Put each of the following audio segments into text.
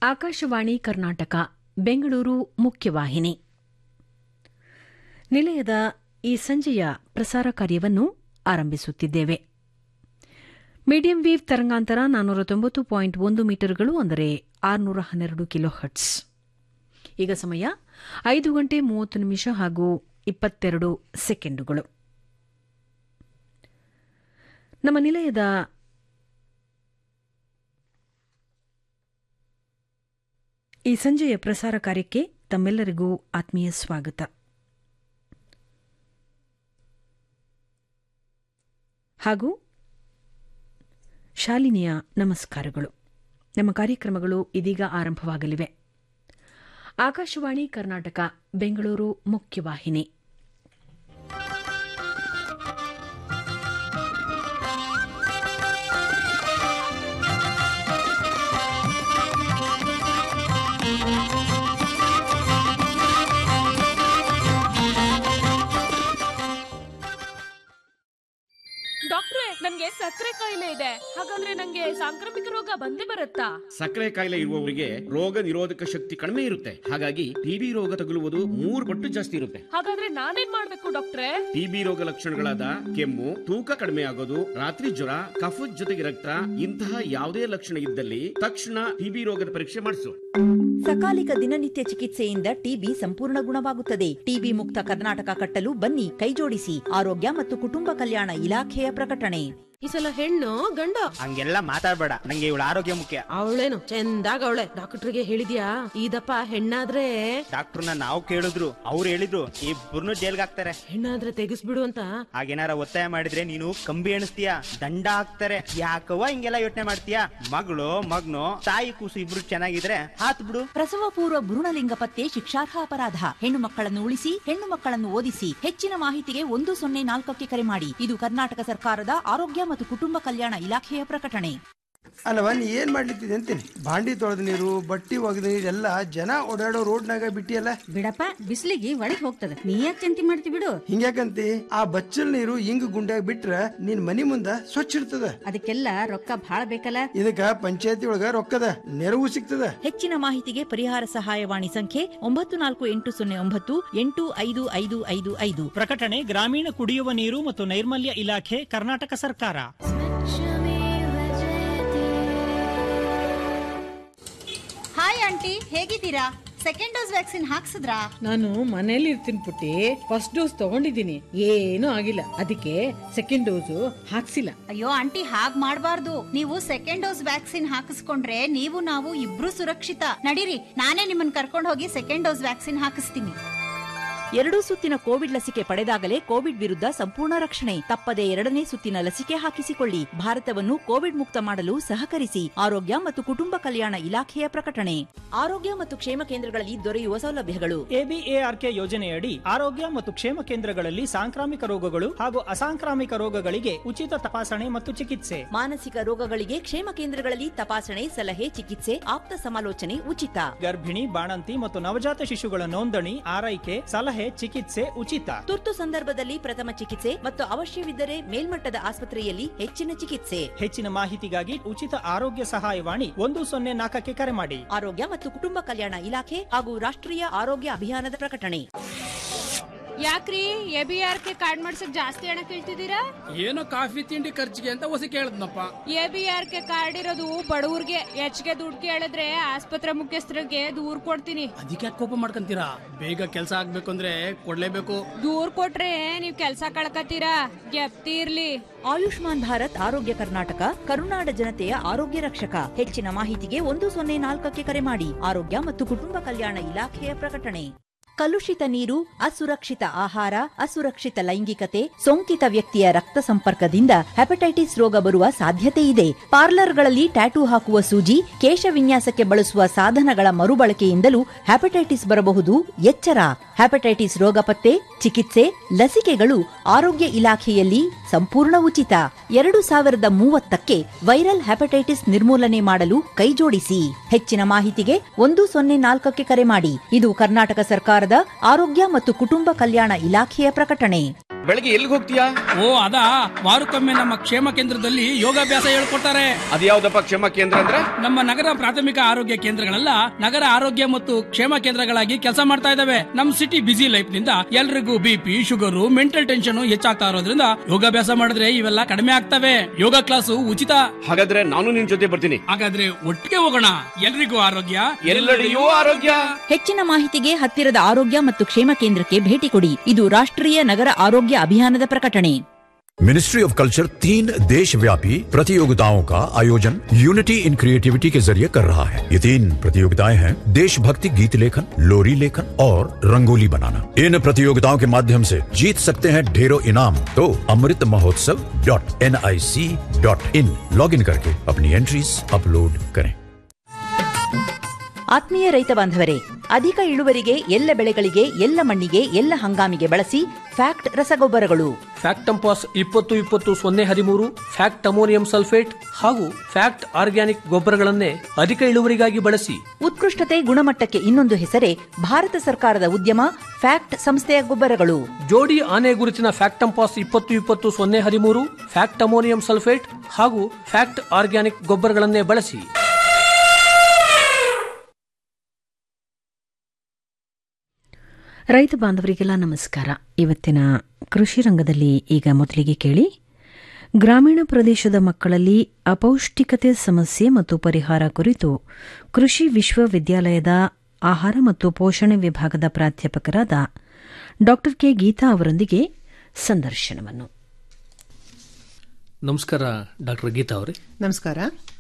ಆಕಾಶವಾಣಿ ಕರ್ನಾಟಕ ಬೆಂಗಳೂರು ಮುಖ್ಯವಾಹಿನಿ ನಿಲಯದ ಈ ಸಂಜೆಯ ಪ್ರಸಾರ ಕಾರ್ಯವನ್ನು ಆರಂಭಿಸುತ್ತಿದ್ದೇವೆ ಮೀಡಿಯಂ ವೇವ್ ತರಂಗಾಂತರ ನಾನ್ನೂರ ತೊಂಬತ್ತು ಪಾಯಿಂಟ್ ಒಂದು ಮೀಟರ್ಗಳು ಅಂದರೆ ಆರುನೂರ ಹನ್ನೆರಡು ಕಿಲೋ ಹರ್ಟ್ಸ್ ಈಗ ಸಮಯ ಐದು ಗಂಟೆ ಮೂವತ್ತು ನಿಮಿಷ ಹಾಗೂ ಇಪ್ಪತ್ತೆರಡು ಸೆಕೆಂಡುಗಳು ನಮ್ಮ ನಿಲಯದ ಈ ಸಂಜೆಯ ಪ್ರಸಾರ ಕಾರ್ಯಕ್ಕೆ ತಮ್ಮೆಲ್ಲರಿಗೂ ಆತ್ಮೀಯ ಸ್ವಾಗತ ಹಾಗೂ ಶಾಲಿನಿಯ ನಮಸ್ಕಾರಗಳು ನಮ್ಮ ಕಾರ್ಯಕ್ರಮಗಳು ಇದೀಗ ಆರಂಭವಾಗಲಿವೆ ಆಕಾಶವಾಣಿ ಕರ್ನಾಟಕ ಬೆಂಗಳೂರು ಮುಖ್ಯವಾಹಿನಿ ಡಾಕ್ಟ್ರೆ ನನ್ಗೆ ಸಕ್ಕರೆ ಕಾಯಿಲೆ ಇದೆ ಹಾಗಂದ್ರೆ ನಂಗೆ ಸಾಂಕ್ರಾಮಿಕ ರೋಗ ಬಂದೇ ಬರುತ್ತಾ ಸಕ್ಕರೆ ಕಾಯಿಲೆ ಇರುವವರಿಗೆ ರೋಗ ನಿರೋಧಕ ಶಕ್ತಿ ಕಡಿಮೆ ಇರುತ್ತೆ ಹಾಗಾಗಿ ಟಿಬಿ ರೋಗ ತಗುಲುವುದು ಮೂರು ಪಟ್ಟು ಜಾಸ್ತಿ ಇರುತ್ತೆ ಹಾಗಾದ್ರೆ ನಾನೇನ್ ಮಾಡ್ಬೇಕು ಡಾಕ್ಟ್ರೆ ಟಿಬಿ ರೋಗ ಲಕ್ಷಣಗಳಾದ ಕೆಮ್ಮು ತೂಕ ಕಡಿಮೆ ಆಗೋದು ರಾತ್ರಿ ಜ್ವರ ಕಫದ ಜೊತೆಗೆ ರಕ್ತ ಇಂತಹ ಯಾವುದೇ ಲಕ್ಷಣ ಇದ್ದಲ್ಲಿ ತಕ್ಷಣ ಟಿಬಿ ರೋಗದ ಪರೀಕ್ಷೆ ಮಾಡಿಸು ಸಕಾಲಿಕ ದಿನನಿತ್ಯ ಚಿಕಿತ್ಸೆಯಿಂದ ಟಿಬಿ ಸಂಪೂರ್ಣ ಗುಣವಾಗುತ್ತದೆ ಟಿಬಿ ಮುಕ್ತ ಕರ್ನಾಟಕ ಕಟ್ಟಲು ಬನ್ನಿ ಕೈಜೋಡಿಸಿ ಆರೋಗ್ಯ ಮತ್ತು ಕುಟುಂಬ ಕಲ್ಯಾಣ ಇಲಾಖೆಯ ಪ್ರಕಟಣೆ ಈ ಸಲ ಹೆಣ್ಣು ಗಂಡ ಹಂಗೆಲ್ಲ ಮಾತಾಡ್ಬೇಡ ನಂಗೆ ಇವಳ ಆರೋಗ್ಯ ಮುಖ್ಯ ಅವಳೇನು ಚಂದಾಗ ಅವಳೆ ಡಾಕ್ಟರ್ಗೆ ಹೇಳಿದ್ಯಾ ಇದಪ್ಪ ಹೆಣ್ಣಾದ್ರೆ ಡಾಕ್ಟರ್ನ ನಾವು ಕೇಳಿದ್ರು ಅವ್ರು ಹೇಳಿದ್ರು ಇಬ್ಬರನ್ನು ಜೈಲ್ಗೆ ಹಾಕ್ತಾರೆ ಹೆಣ್ಣಾದ್ರೆ ತೆಗಿಸ್ಬಿಡು ಅಂತ ಹಾಗೇನಾರ ಒತ್ತಾಯ ಮಾಡಿದ್ರೆ ನೀನು ಕಂಬಿ ಎಣಿಸ್ತೀಯ ದಂಡ ಹಾಕ್ತಾರೆ ಯಾಕವ್ವ ಹಿಂಗೆಲ್ಲ ಯೋಚನೆ ಮಾಡ್ತೀಯ ಮಗಳು ಮಗ್ನು ತಾಯಿ ಕೂಸು ಇಬ್ರು ಚೆನ್ನಾಗಿದ್ರೆ ಹಾತ್ ಬಿಡು ಪ್ರಸವ ಪೂರ್ವ ಭ್ರೂಣಲಿಂಗ ಪತ್ತೆ ಶಿಕ್ಷಾರ್ಹ ಅಪರಾಧ ಹೆಣ್ಣು ಮಕ್ಕಳನ್ನು ಉಳಿಸಿ ಹೆಣ್ಣು ಮಕ್ಕಳನ್ನು ಓದಿಸಿ ಹೆಚ್ಚಿನ ಮಾಹಿತಿಗೆ ಒಂದು ಸೊನ್ನೆ ನಾಲ್ಕಕ್ಕೆ ಕರೆ ಮಾಡಿ ಇದು ಕರ್ನಾಟಕ ಸರ್ಕಾರದ ಆರೋಗ್ಯ ಮತ್ತು ಕುಟುಂಬ ಕಲ್ಯಾಣ ಇಲಾಖೆಯ ಪ್ರಕಟಣೆ ಅಲ್ಲವ ನೀ ಏನ್ ಮಾಡ್ಲಿತ್ತಿದೆ ಅಂತೀನಿ ಬಾಂಡಿ ತೊಳೆದ ನೀರು ಬಟ್ಟಿ ಒಗೆದ ನೀರು ಎಲ್ಲ ಜನ ಓಡಾಡೋ ರೋಡ್ನಾಗ ಬಿಟ್ಟಿಯಲ್ಲ ಬಿಡಪ್ಪ ಬಿಸಿಲಿಗೆ ಒಳಗ್ ಹೋಗ್ತದ ನೀ ಯಾಕೆ ಚಿಂತೆ ಮಾಡ್ತಿ ಬಿಡು ಹಿಂಗ್ಯಾಕಂತಿ ಆ ಬಚ್ಚಲ್ ನೀರು ಹಿಂಗ್ ಗುಂಡ್ಯಾಗ ಬಿಟ್ರ ನಿನ್ ಮನಿ ಮುಂದ ಸ್ವಚ್ಛ ಇರ್ತದ ಅದಕ್ಕೆಲ್ಲ ರೊಕ್ಕ ಭಾಳ ಬೇಕಲ್ಲ ಇದಕ್ಕ ಪಂಚಾಯತಿ ಒಳಗ ರೊಕ್ಕದ ನೆರವು ಸಿಗ್ತದ ಹೆಚ್ಚಿನ ಮಾಹಿತಿಗೆ ಪರಿಹಾರ ಸಹಾಯವಾಣಿ ಸಂಖ್ಯೆ ಒಂಬತ್ತು ನಾಲ್ಕು ಎಂಟು ಸೊನ್ನೆ ಒಂಬತ್ತು ಎಂಟು ಐದು ಐದು ಐದು ಐದು ಪ್ರಕಟಣೆ ಗ್ರಾಮೀಣ ಕುಡಿಯುವ ನೀರು ಮತ್ತು ನೈರ್ಮಲ್ಯ ಇಲಾಖೆ ಕರ್ನಾಟಕ ಸರ್ಕಾರ ಹಾಯ್ ಆಂಟಿ ಹೇಗಿದ್ದೀರಾ ಸೆಕೆಂಡ್ ಡೋಸ್ ವ್ಯಾಕ್ಸಿನ್ ಹಾಕ್ಸಿದ್ರಾ ನಾನು ಮನೇಲಿ ಇರ್ತೀನಿ ಪುಟ್ಟಿ ಫಸ್ಟ್ ಡೋಸ್ ತಗೊಂಡಿದ್ದೀನಿ ಏನೂ ಆಗಿಲ್ಲ ಅದಕ್ಕೆ ಸೆಕೆಂಡ್ ಡೋಸು ಹಾಕ್ಸಿಲ್ಲ ಅಯ್ಯೋ ಆಂಟಿ ಹಾಗ್ ಮಾಡ್ಬಾರ್ದು ನೀವು ಸೆಕೆಂಡ್ ಡೋಸ್ ವ್ಯಾಕ್ಸಿನ್ ಹಾಕಿಸ್ಕೊಂಡ್ರೆ ನೀವು ನಾವು ಇಬ್ರು ಸುರಕ್ಷಿತ ನಡೀರಿ ನಾನೇ ನಿಮ್ಮನ್ನ ಕರ್ಕೊಂಡು ಹೋಗಿ ಸೆಕೆಂಡ್ ಡೋಸ್ ವ್ಯಾಕ್ಸಿನ್ ಹಾಕಿಸ್ತೀನಿ ಎರಡೂ ಸುತ್ತಿನ ಕೋವಿಡ್ ಲಸಿಕೆ ಪಡೆದಾಗಲೇ ಕೋವಿಡ್ ವಿರುದ್ಧ ಸಂಪೂರ್ಣ ರಕ್ಷಣೆ ತಪ್ಪದೆ ಎರಡನೇ ಸುತ್ತಿನ ಲಸಿಕೆ ಹಾಕಿಸಿಕೊಳ್ಳಿ ಭಾರತವನ್ನು ಕೋವಿಡ್ ಮುಕ್ತ ಮಾಡಲು ಸಹಕರಿಸಿ ಆರೋಗ್ಯ ಮತ್ತು ಕುಟುಂಬ ಕಲ್ಯಾಣ ಇಲಾಖೆಯ ಪ್ರಕಟಣೆ ಆರೋಗ್ಯ ಮತ್ತು ಕ್ಷೇಮ ಕೇಂದ್ರಗಳಲ್ಲಿ ದೊರೆಯುವ ಸೌಲಭ್ಯಗಳು ಎಬಿಎಆರ್ಕೆ ಯೋಜನೆಯಡಿ ಆರೋಗ್ಯ ಮತ್ತು ಕ್ಷೇಮ ಕೇಂದ್ರಗಳಲ್ಲಿ ಸಾಂಕ್ರಾಮಿಕ ರೋಗಗಳು ಹಾಗೂ ಅಸಾಂಕ್ರಾಮಿಕ ರೋಗಗಳಿಗೆ ಉಚಿತ ತಪಾಸಣೆ ಮತ್ತು ಚಿಕಿತ್ಸೆ ಮಾನಸಿಕ ರೋಗಗಳಿಗೆ ಕ್ಷೇಮ ಕೇಂದ್ರಗಳಲ್ಲಿ ತಪಾಸಣೆ ಸಲಹೆ ಚಿಕಿತ್ಸೆ ಆಪ್ತ ಸಮಾಲೋಚನೆ ಉಚಿತ ಗರ್ಭಿಣಿ ಬಾಣಂತಿ ಮತ್ತು ನವಜಾತ ಶಿಶುಗಳ ನೋಂದಣಿ ಆರೈಕೆ ಸಲಹೆ ಚಿಕಿತ್ಸೆ ಉಚಿತ ತುರ್ತು ಸಂದರ್ಭದಲ್ಲಿ ಪ್ರಥಮ ಚಿಕಿತ್ಸೆ ಮತ್ತು ಅವಶ್ಯವಿದ್ದರೆ ಮೇಲ್ಮಟ್ಟದ ಆಸ್ಪತ್ರೆಯಲ್ಲಿ ಹೆಚ್ಚಿನ ಚಿಕಿತ್ಸೆ ಹೆಚ್ಚಿನ ಮಾಹಿತಿಗಾಗಿ ಉಚಿತ ಆರೋಗ್ಯ ಸಹಾಯವಾಣಿ ಒಂದು ಸೊನ್ನೆ ನಾಲ್ಕಕ್ಕೆ ಕರೆ ಮಾಡಿ ಆರೋಗ್ಯ ಮತ್ತು ಕುಟುಂಬ ಕಲ್ಯಾಣ ಇಲಾಖೆ ಹಾಗೂ ರಾಷ್ಟ್ರೀಯ ಆರೋಗ್ಯ ಅಭಿಯಾನದ ಪ್ರಕಟಣೆ ಯಾಕ್ರಿ A B R K card ಮಾಡ್ಸಕ್ ಜಾಸ್ತಿ ಹಣ ಕೇಳ್ತಿದ್ದೀರಾ ಏನೋ ಕಾಫಿ ತಿಂಡಿ ಖರ್ಚಿಗೆ ಅಂತ ಹೊಸ ಕೇಳದ್ನಪ್ಪ A B R K card ಇರೋದು ಬಡವ್ರಿಗೆ ಹೆಚ್ಚಿಗೆ ದುಡ್ಡು ಕೇಳಿದ್ರೆ ಆಸ್ಪತ್ರೆ ಮುಖ್ಯಸ್ಥರಿಗೆ ದೂರ್ ಕೊಡ್ತೀನಿ ಅದಕ್ಕೆ ಯಾಕೆ ಕೋಪ ಮಾಡ್ಕೊಂತೀರಾ ಬೇಗ ಕೆಲಸ ಆಗ್ಬೇಕು ಅಂದ್ರೆ ಕೊಡ್ಲೇಬೇಕು ದೂರ್ ಕೊಟ್ರೆ ನೀವ್ ಕೆಲ್ಸ ಕಳ್ಕತ್ತೀರಾ ಗೆಪ್ತಿ ಇರ್ಲಿ ಆಯುಷ್ಮಾನ್ ಭಾರತ್ ಆರೋಗ್ಯ ಕರ್ನಾಟಕ ಕರುನಾಡ ಜನತೆಯ ಆರೋಗ್ಯ ರಕ್ಷಕ ಹೆಚ್ಚಿನ ಮಾಹಿತಿಗೆ ಒಂದು ಸೊನ್ನೆ ನಾಲ್ಕಕ್ಕೆ ಕರೆ ಮಾಡಿ ಆರೋಗ್ಯ ಮತ್ತು ಕುಟುಂಬ ಕಲ್ಯಾಣ ಇಲಾಖೆಯ ಪ್ರಕಟಣೆ ಕಲುಷಿತ ನೀರು ಅಸುರಕ್ಷಿತ ಆಹಾರ ಅಸುರಕ್ಷಿತ ಲೈಂಗಿಕತೆ ಸೋಂಕಿತ ವ್ಯಕ್ತಿಯ ರಕ್ತ ಸಂಪರ್ಕದಿಂದ ಹೆಪಟೈಟಿಸ್ ರೋಗ ಬರುವ ಸಾಧ್ಯತೆ ಇದೆ ಪಾರ್ಲರ್ಗಳಲ್ಲಿ ಟ್ಯಾಟೂ ಹಾಕುವ ಸೂಜಿ ಕೇಶ ವಿನ್ಯಾಸಕ್ಕೆ ಬಳಸುವ ಸಾಧನಗಳ ಮರುಬಳಕೆಯಿಂದಲೂ ಹೆಪಟೈಟಿಸ್ ಬರಬಹುದು ಎಚ್ಚರ ಹೆಪಟೈಟಿಸ್ ರೋಗ ಪತ್ತೆ ಚಿಕಿತ್ಸೆ ಲಸಿಕೆಗಳು ಆರೋಗ್ಯ ಇಲಾಖೆಯಲ್ಲಿ ಸಂಪೂರ್ಣ ಉಚಿತ ಎರಡು ಸಾವಿರದ ಮೂವತ್ತಕ್ಕೆ ವೈರಲ್ ಹೆಪಟೈಟಿಸ್ ನಿರ್ಮೂಲನೆ ಮಾಡಲು ಕೈಜೋಡಿಸಿ ಹೆಚ್ಚಿನ ಮಾಹಿತಿಗೆ ಒಂದು ಸೊನ್ನೆ ನಾಲ್ಕಕ್ಕೆ ಕರೆ ಮಾಡಿ ಇದು ಕರ್ನಾಟಕ ಸರ್ಕಾರದ ಆರೋಗ್ಯ ಮತ್ತು ಕುಟುಂಬ ಕಲ್ಯಾಣ ಇಲಾಖೆಯ ಪ್ರಕಟಣೆ ಬೆಳಗ್ಗೆ ಎಲ್ಲಿಗೆ ಹೋಗ್ತೀಯಾ ಓ ಅದಾ ವಾರಕ್ಕೊಮ್ಮೆ ನಮ್ಮ ಕ್ಷೇಮ ಕೇಂದ್ರದಲ್ಲಿ ಯೋಗಾಭ್ಯಾಸ ಹೇಳ್ಕೊಡ್ತಾರೆ ಅದ್ಯಾವ್ದಪ್ಪ ಕ್ಷೇಮ ಕೇಂದ್ರ ಅಂದ್ರೆ ನಮ್ಮ ನಗರ ಪ್ರಾಥಮಿಕ ಆರೋಗ್ಯ ಕೇಂದ್ರಗಳೆಲ್ಲ ನಗರ ಆರೋಗ್ಯ ಮತ್ತು ಕ್ಷೇಮ ಕೇಂದ್ರಗಳಾಗಿ ಕೆಲಸ ಮಾಡ್ತಾ ಇದಾವೆ ನಮ್ ಸಿಟಿ ಬಿಸಿ ಲೈಫ್ ನಿಂದ ಎಲ್ರಿಗೂ ಬಿಪಿ ಶುಗರು ಮೆಂಟಲ್ ಟೆನ್ಷನ್ ಹೆಚ್ಚಾಗ್ತಾ ಇರೋದ್ರಿಂದ ಯೋಗಾಭ್ಯಾಸ ಮಾಡಿದ್ರೆ ಇವೆಲ್ಲ ಕಡಿಮೆ ಆಗ್ತವೆ ಯೋಗ ಕ್ಲಾಸು ಉಚಿತ ಹಾಗಾದ್ರೆ ನಾನು ನಿನ್ ಜೊತೆ ಬರ್ತೀನಿ ಹಾಗಾದ್ರೆ ಒಟ್ಟಿಗೆ ಹೋಗೋಣ ಎಲ್ರಿಗೂ ಆರೋಗ್ಯ ಎಲ್ಲೆಡೆಯೂ ಆರೋಗ್ಯ ಹೆಚ್ಚಿನ ಮಾಹಿತಿಗೆ ಹತ್ತಿರದ ಆರೋಗ್ಯ ಮತ್ತು ಕ್ಷೇಮ ಕೇಂದ್ರಕ್ಕೆ ಭೇಟಿ ಕೊಡಿ ಇದು ರಾಷ್ಟ್ರೀಯ ನಗರ ಆರೋಗ್ಯ ಅಭಿಯಾನದ ಪ್ರಕಟಣೆ मिनिस्ट्री ऑफ कल्चर तीन देश व्यापी प्रतियोगिताओं का आयोजन यूनिटी इन क्रिएटिविटी के जरिए कर रहा है ये तीन प्रतियोगिताएं हैं देशभक्ति गीत लेखन लोरी लेखन और रंगोली बनाना इन प्रतियोगिताओं के माध्यम से जीत सकते हैं ढेरों इनाम तो Amrit Mahotsav dot N I C dot in log in करके अपनी एंट्रीज अपलोड करें ಆತ್ಮೀಯ ರೈತ ಬಾಂಧವರೇ ಅಧಿಕ ಇಳುವರಿಗೆ ಎಲ್ಲ ಬೆಳೆಗಳಿಗೆ ಎಲ್ಲ ಮಣ್ಣಿಗೆ ಎಲ್ಲ ಹಂಗಾಮಿಗೆ ಬಳಸಿ ಫ್ಯಾಕ್ಟ್ ರಸಗೊಬ್ಬರಗಳು ಫ್ಯಾಕ್ಟಂಪಾಸ್ ಇಪ್ಪತ್ತು ಇಪ್ಪತ್ತು ಸೊನ್ನೆ ಹದಿಮೂರು ಫ್ಯಾಕ್ಟ್ ಅಮೋನಿಯಂ ಸಲ್ಫೇಟ್ ಹಾಗೂ ಫ್ಯಾಕ್ಟ್ ಆರ್ಗ್ಯಾನಿಕ್ ಗೊಬ್ಬರಗಳನ್ನೇ ಅಧಿಕ ಇಳುವರಿಗಾಗಿ ಬಳಸಿ ಉತ್ಕೃಷ್ಟತೆ ಗುಣಮಟ್ಟಕ್ಕೆ ಇನ್ನೊಂದು ಹೆಸರೇ ಭಾರತ ಸರ್ಕಾರದ ಉದ್ಯಮ ಫ್ಯಾಕ್ಟ್ ಸಂಸ್ಥೆಯ ಗೊಬ್ಬರಗಳು ಜೋಡಿ ಆನೆ ಗುರುತಿನ ಫ್ಯಾಕ್ಟಂಪಾಸ್ ಇಪ್ಪತ್ತು ಇಪ್ಪತ್ತು ಸೊನ್ನೆ ಹದಿಮೂರು ಫ್ಯಾಕ್ಟ್ ಅಮೋನಿಯಂ ಸಲ್ಫೇಟ್ ಹಾಗೂ ಫ್ಯಾಕ್ಟ್ ಆರ್ಗ್ಯಾನಿಕ್ ಗೊಬ್ಬರಗಳನ್ನೇ ಬಳಸಿ ರೈತ ಬಾಂಧವರಿಗೆಲ್ಲ ನಮಸ್ಕಾರ ಇವತ್ತಿನ ಕೃಷಿ ರಂಗದಲ್ಲಿ ಈಗ ಮೊದಲಿಗೆ ಕೇಳಿ ಗ್ರಾಮೀಣ ಪ್ರದೇಶದ ಮಕ್ಕಳಲ್ಲಿ ಅಪೌಷ್ಟಿಕತೆ ಸಮಸ್ಯೆ ಮತ್ತು ಪರಿಹಾರ ಕುರಿತು ಕೃಷಿ ವಿಶ್ವವಿದ್ಯಾಲಯದ ಆಹಾರ ಮತ್ತು ಪೋಷಣೆ ವಿಭಾಗದ ಪ್ರಾಧ್ಯಾಪಕರಾದ ಡಾ ಕೆ ಗೀತಾ ಅವರೊಂದಿಗೆ ಸಂದರ್ಶನವನ್ನು ನಮಸ್ಕಾರ ಡಾಕ್ಟರ್ ಗೀತಾ ಅವರೇ ನಮಸ್ಕಾರ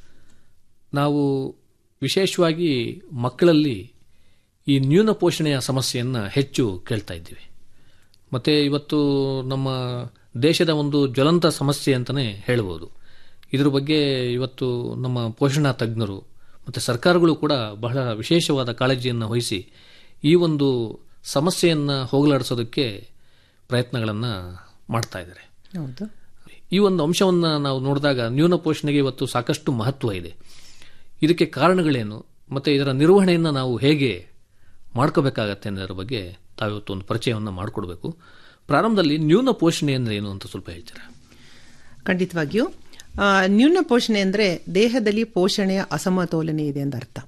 ನಾವು ವಿಶೇಷವಾಗಿ ಮಕ್ಕಳಲ್ಲಿ ಈ ನ್ಯೂನ ಪೋಷಣೆಯ ಸಮಸ್ಯೆಯನ್ನು ಹೆಚ್ಚು ಕೇಳ್ತಾ ಇದ್ದೀವಿ ಮತ್ತು ಇವತ್ತು ನಮ್ಮ ದೇಶದ ಒಂದು ಜ್ವಲಂತ ಸಮಸ್ಯೆ ಅಂತಲೇ ಹೇಳ್ಬೋದು ಇದ್ರ ಬಗ್ಗೆ ಇವತ್ತು ನಮ್ಮ ಪೋಷಣಾ ತಜ್ಞರು ಮತ್ತು ಸರ್ಕಾರಗಳು ಕೂಡ ಬಹಳ ವಿಶೇಷವಾದ ಕಾಳಜಿಯನ್ನು ವಹಿಸಿ ಈ ಒಂದು ಸಮಸ್ಯೆಯನ್ನು ಹೋಗಲಾಡಿಸೋದಕ್ಕೆ ಪ್ರಯತ್ನಗಳನ್ನು ಮಾಡ್ತಾ ಇದ್ದಾರೆ ಹೌದು ಈ ಒಂದು ಅಂಶವನ್ನು ನಾವು ನೋಡಿದಾಗ ನ್ಯೂನ ಪೋಷಣೆಗೆ ಇವತ್ತು ಸಾಕಷ್ಟು ಮಹತ್ವ ಇದೆ ಇದಕ್ಕೆ ಕಾರಣಗಳೇನು ಮತ್ತು ಇದರ ನಿರ್ವಹಣೆಯನ್ನು ನಾವು ಹೇಗೆ ಮಾಡ್ಕೋಬೇಕಾಗತ್ತೆ ಅನ್ನೋದ್ರ ಬಗ್ಗೆ ತಾವಿವತ್ತು ಒಂದು ಪರಿಚಯವನ್ನು ಮಾಡಿಕೊಡ್ಬೇಕು ಪ್ರಾರಂಭದಲ್ಲಿ ನ್ಯೂನ ಪೋಷಣೆ ಅಂದರೆ ಏನು ಅಂತ ಸ್ವಲ್ಪ ಹೇಳ್ತೀರಾ ಖಂಡಿತವಾಗಿಯೂ ಆ, ನ್ಯೂನ ಪೋಷಣೆ ಅಂದರೆ ದೇಹದಲ್ಲಿ ಪೋಷಣೆಯ ಅಸಮತೋಲನೆ ಇದೆ ಅಂತ ಅರ್ಥ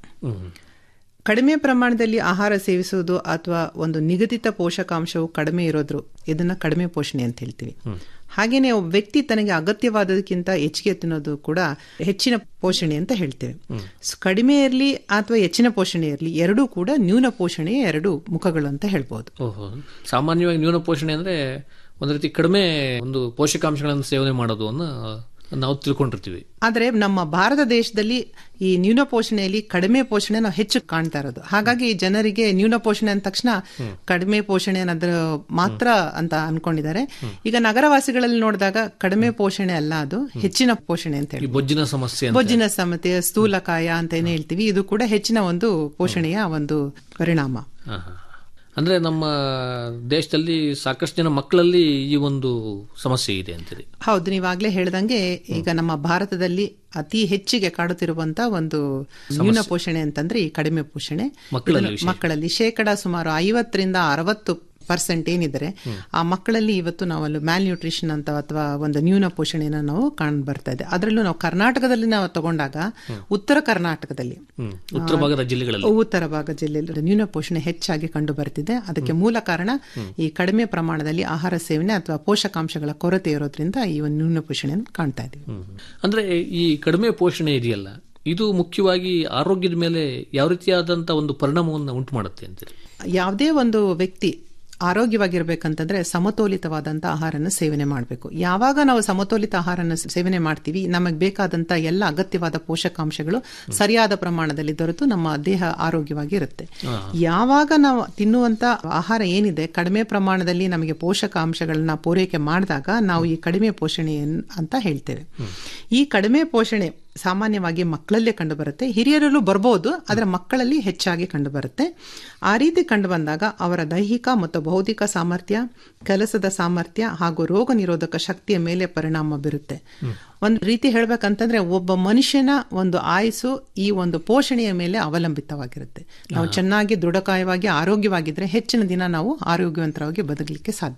ಕಡಿಮೆ ಪ್ರಮಾಣದಲ್ಲಿ ಆಹಾರ ಸೇವಿಸುವುದು ಅಥವಾ ಒಂದು ನಿಗದಿತ ಪೋಷಕಾಂಶವು ಕಡಿಮೆ ಇರೋದ್ರು ಇದನ್ನ ಕಡಿಮೆ ಪೋಷಣೆ ಅಂತ ಹೇಳ್ತೀವಿ ಹಾಗೇನೆ ಒಬ್ಬ ವ್ಯಕ್ತಿ ತನಗೆ ಅಗತ್ಯವಾದದಕ್ಕಿಂತ ಹೆಚ್ಚಿಗೆ ತಿನ್ನೋದು ಕೂಡ ಹೆಚ್ಚಿನ ಪೋಷಣೆ ಅಂತ ಹೇಳ್ತೇವೆ ಸೊ ಕಡಿಮೆ ಇರಲಿ ಅಥವಾ ಹೆಚ್ಚಿನ ಪೋಷಣೆ ಇರಲಿ ಎರಡೂ ಕೂಡ ನ್ಯೂನ ಪೋಷಣೆಯ ಎರಡು ಮುಖಗಳು ಅಂತ ಹೇಳ್ಬೋದು ಓಹೋ ಸಾಮಾನ್ಯವಾಗಿ ನ್ಯೂನ ಪೋಷಣೆ ಅಂದರೆ ಒಂದು ರೀತಿ ಕಡಿಮೆ ಒಂದು ಪೋಷಕಾಂಶಗಳನ್ನು ಸೇವನೆ ಮಾಡೋದು ಅನ್ನೋ ನಾವು ತಿಳ್ಕೊಂಡಿರ್ತೀವಿ ಆದರೆ ನಮ್ಮ ಭಾರತ ದೇಶದಲ್ಲಿ ಈ ನ್ಯೂನ ಪೋಷಣೆಯಲ್ಲಿ ಕಡಿಮೆ ಪೋಷಣೆ ನಾವು ಹೆಚ್ಚು ಕಾಣ್ತಾ ಇರೋದು ಹಾಗಾಗಿ ಜನರಿಗೆ ನ್ಯೂನ ಪೋಷಣೆ ಅಂದ ತಕ್ಷಣ ಕಡಿಮೆ ಪೋಷಣೆ ಅನ್ನೋದ್ರ ಮಾತ್ರ ಅಂತ ಅನ್ಕೊಂಡಿದ್ದಾರೆ ಈಗ ನಗರವಾಸಿಗಳಲ್ಲಿ ನೋಡಿದಾಗ ಕಡಿಮೆ ಪೋಷಣೆ ಅಲ್ಲ ಅದು ಹೆಚ್ಚಿನ ಪೋಷಣೆ ಅಂತ ಈ ಹೇಳಿ ಬೊಜ್ಜಿನ ಸಮಸ್ಯೆ ಅಂತ ಬೊಜ್ಜಿನ ಸಮತೆ ಸ್ಥೂಲಕಾಯ ಅಂತ ಏನ್ ಹೇಳ್ತೀವಿ ಇದು ಕೂಡ ಹೆಚ್ಚಿನ ಒಂದು ಪೋಷಣೆಯ ಒಂದು ಪರಿಣಾಮ ಹಾ, ಹಾ. ಅಂದ್ರೆ ನಮ್ಮ ದೇಶದಲ್ಲಿ ಸಾಕಷ್ಟು ಜನ ಮಕ್ಕಳಲ್ಲಿ ಈ ಒಂದು ಸಮಸ್ಯೆ ಇದೆ ಅಂತೀರಿ ಹೌದು ನೀವಾಗ್ಲೇ ಹೇಳ್ದಂಗೆ ಈಗ ನಮ್ಮ ಭಾರತದಲ್ಲಿ ಅತಿ ಹೆಚ್ಚಿಗೆ ಕಾಡುತ್ತಿರುವಂತ ಒಂದು ನ್ಯೂನ ಪೋಷಣೆ ಅಂತಂದ್ರೆ ಈ ಕಡಿಮೆ ಪೋಷಣೆ ಮಕ್ಕಳಲ್ಲಿ ಇದನ್ನು ವಿಶೇಷ. ಮಕ್ಕಳಲ್ಲಿ ಶೇಕಡ ಸುಮಾರು ಐವತ್ತರಿಂದ ಅರವತ್ತು ಪರ್ಸೆಂಟ್ ಏನಿದ್ದಾರೆ ಆ ಮಕ್ಕಳಲ್ಲಿ ಇವತ್ತು ನಾವು ಅಲ್ಲಿ ಮ್ಯಾಲ್ ನ್ಯೂಟ್ರಿಷನ್ ಅಂತ ಅಥವಾ ಒಂದು ನ್ಯೂನ ಪೋಷಣೆನ ನಾವು ಕಾಣ್ ಬರ್ತಾ ಇದೆ ಅದರಲ್ಲೂ ನಾವು ಕರ್ನಾಟಕದಲ್ಲಿ ನಾವು ತಗೊಂಡಾಗ ಉತ್ತರ ಕರ್ನಾಟಕದಲ್ಲಿ ಹ್ಮ್. ಉತ್ತರ ಭಾಗದ ಜಿಲ್ಲೆಗಳಲ್ಲಿ ಉತ್ತರ ಭಾಗ ಜಿಲ್ಲೆಯಲ್ಲಿ ನ್ಯೂನ ಪೋಷಣೆ ಹೆಚ್ಚಾಗಿ ಕಂಡು ಬರ್ತಿದೆ ಅದಕ್ಕೆ ಮೂಲ ಕಾರಣ ಈ ಕಡಿಮೆ ಪ್ರಮಾಣದಲ್ಲಿ ಆಹಾರ ಸೇವನೆ ಅಥವಾ ಪೋಷಕಾಂಶಗಳ ಕೊರತೆ ಇರೋದ್ರಿಂದ ಈ ಒಂದು ನ್ಯೂನ ಪೋಷಣೆಯನ್ನು ಕಾಣ್ತಾ ಇದ್ದೀವಿ ಹ್ಮ್. ಅಂದ್ರೆ ಈ ಕಡಿಮೆ ಪೋಷಣೆ ಇದೆಯಲ್ಲ ಇದು ಮುಖ್ಯವಾಗಿ ಆರೋಗ್ಯದ ಮೇಲೆ ಯಾವ ರೀತಿಯಾದಂತ ಒಂದು ಪರಿಣಾಮವನ್ನು ಉಂಟು ಮಾಡುತ್ತೆ ಅಂತೀರಿ ಯಾವುದೇ ಒಂದು ವ್ಯಕ್ತಿ ಆರೋಗ್ಯವಾಗಿರ್ಬೇಕಂತಂದ್ರೆ ಸಮತೋಲಿತವಾದಂಥ ಆಹಾರನ ಸೇವನೆ ಮಾಡಬೇಕು ಯಾವಾಗ ನಾವು ಸಮತೋಲಿತ ಆಹಾರನ ಸೇವನೆ ಮಾಡ್ತೀವಿ ನಮಗೆ ಬೇಕಾದಂಥ ಎಲ್ಲ ಅಗತ್ಯವಾದ ಪೋಷಕಾಂಶಗಳು ಸರಿಯಾದ ಪ್ರಮಾಣದಲ್ಲಿ ದೊರೆತು ನಮ್ಮ ದೇಹ ಆರೋಗ್ಯವಾಗಿ ಇರುತ್ತೆ ಯಾವಾಗ ನಾವು ತಿನ್ನುವಂತ ಆಹಾರ ಏನಿದೆ ಕಡಿಮೆ ಪ್ರಮಾಣದಲ್ಲಿ ನಮಗೆ ಪೋಷಕಾಂಶಗಳನ್ನ ಪೂರೈಕೆ ಮಾಡಿದಾಗ ನಾವು ಈ ಕಡಿಮೆ ಪೋಷಣೆ ಅಂತ ಹೇಳ್ತೇವೆ ಈ ಕಡಿಮೆ ಪೋಷಣೆ ಸಾಮಾನ್ಯವಾಗಿ ಮಕ್ಕಳಲ್ಲೇ ಕಂಡು ಬರುತ್ತೆ ಹಿರಿಯರಲ್ಲೂ ಬರ್ಬೋದು ಆದರೆ ಮಕ್ಕಳಲ್ಲಿ ಹೆಚ್ಚಾಗಿ ಕಂಡು ಬರುತ್ತೆ ಆ ರೀತಿ ಕಂಡು ಬಂದಾಗ ಅವರ ದೈಹಿಕ ಮತ್ತು ಬೌದ್ಧಿಕ ಸಾಮರ್ಥ್ಯ ಕೆಲಸದ ಸಾಮರ್ಥ್ಯ ಹಾಗೂ ರೋಗ ನಿರೋಧಕ ಶಕ್ತಿಯ ಮೇಲೆ ಪರಿಣಾಮ ಬೀರುತ್ತೆ ಒಂದು ರೀತಿ ಹೇಳ್ಬೇಕಂತಂದ್ರೆ ಒಬ್ಬ ಮನುಷ್ಯನ ಒಂದು ಆಯುಸ್ಸು ಈ ಒಂದು ಪೋಷಣೆಯ ಮೇಲೆ ಅವಲಂಬಿತವಾಗಿರುತ್ತೆ ನಾವು ಚೆನ್ನಾಗಿ ದೃಢಕಾಯವಾಗಿ ಆರೋಗ್ಯವಾಗಿದ್ರೆ ಹೆಚ್ಚಿನ ದಿನ ನಾವು ಆರೋಗ್ಯವಂತರಾಗಿ ಬದುಕಲಿಕ್ಕೆ ಸಾಧ್ಯ ಇದೆ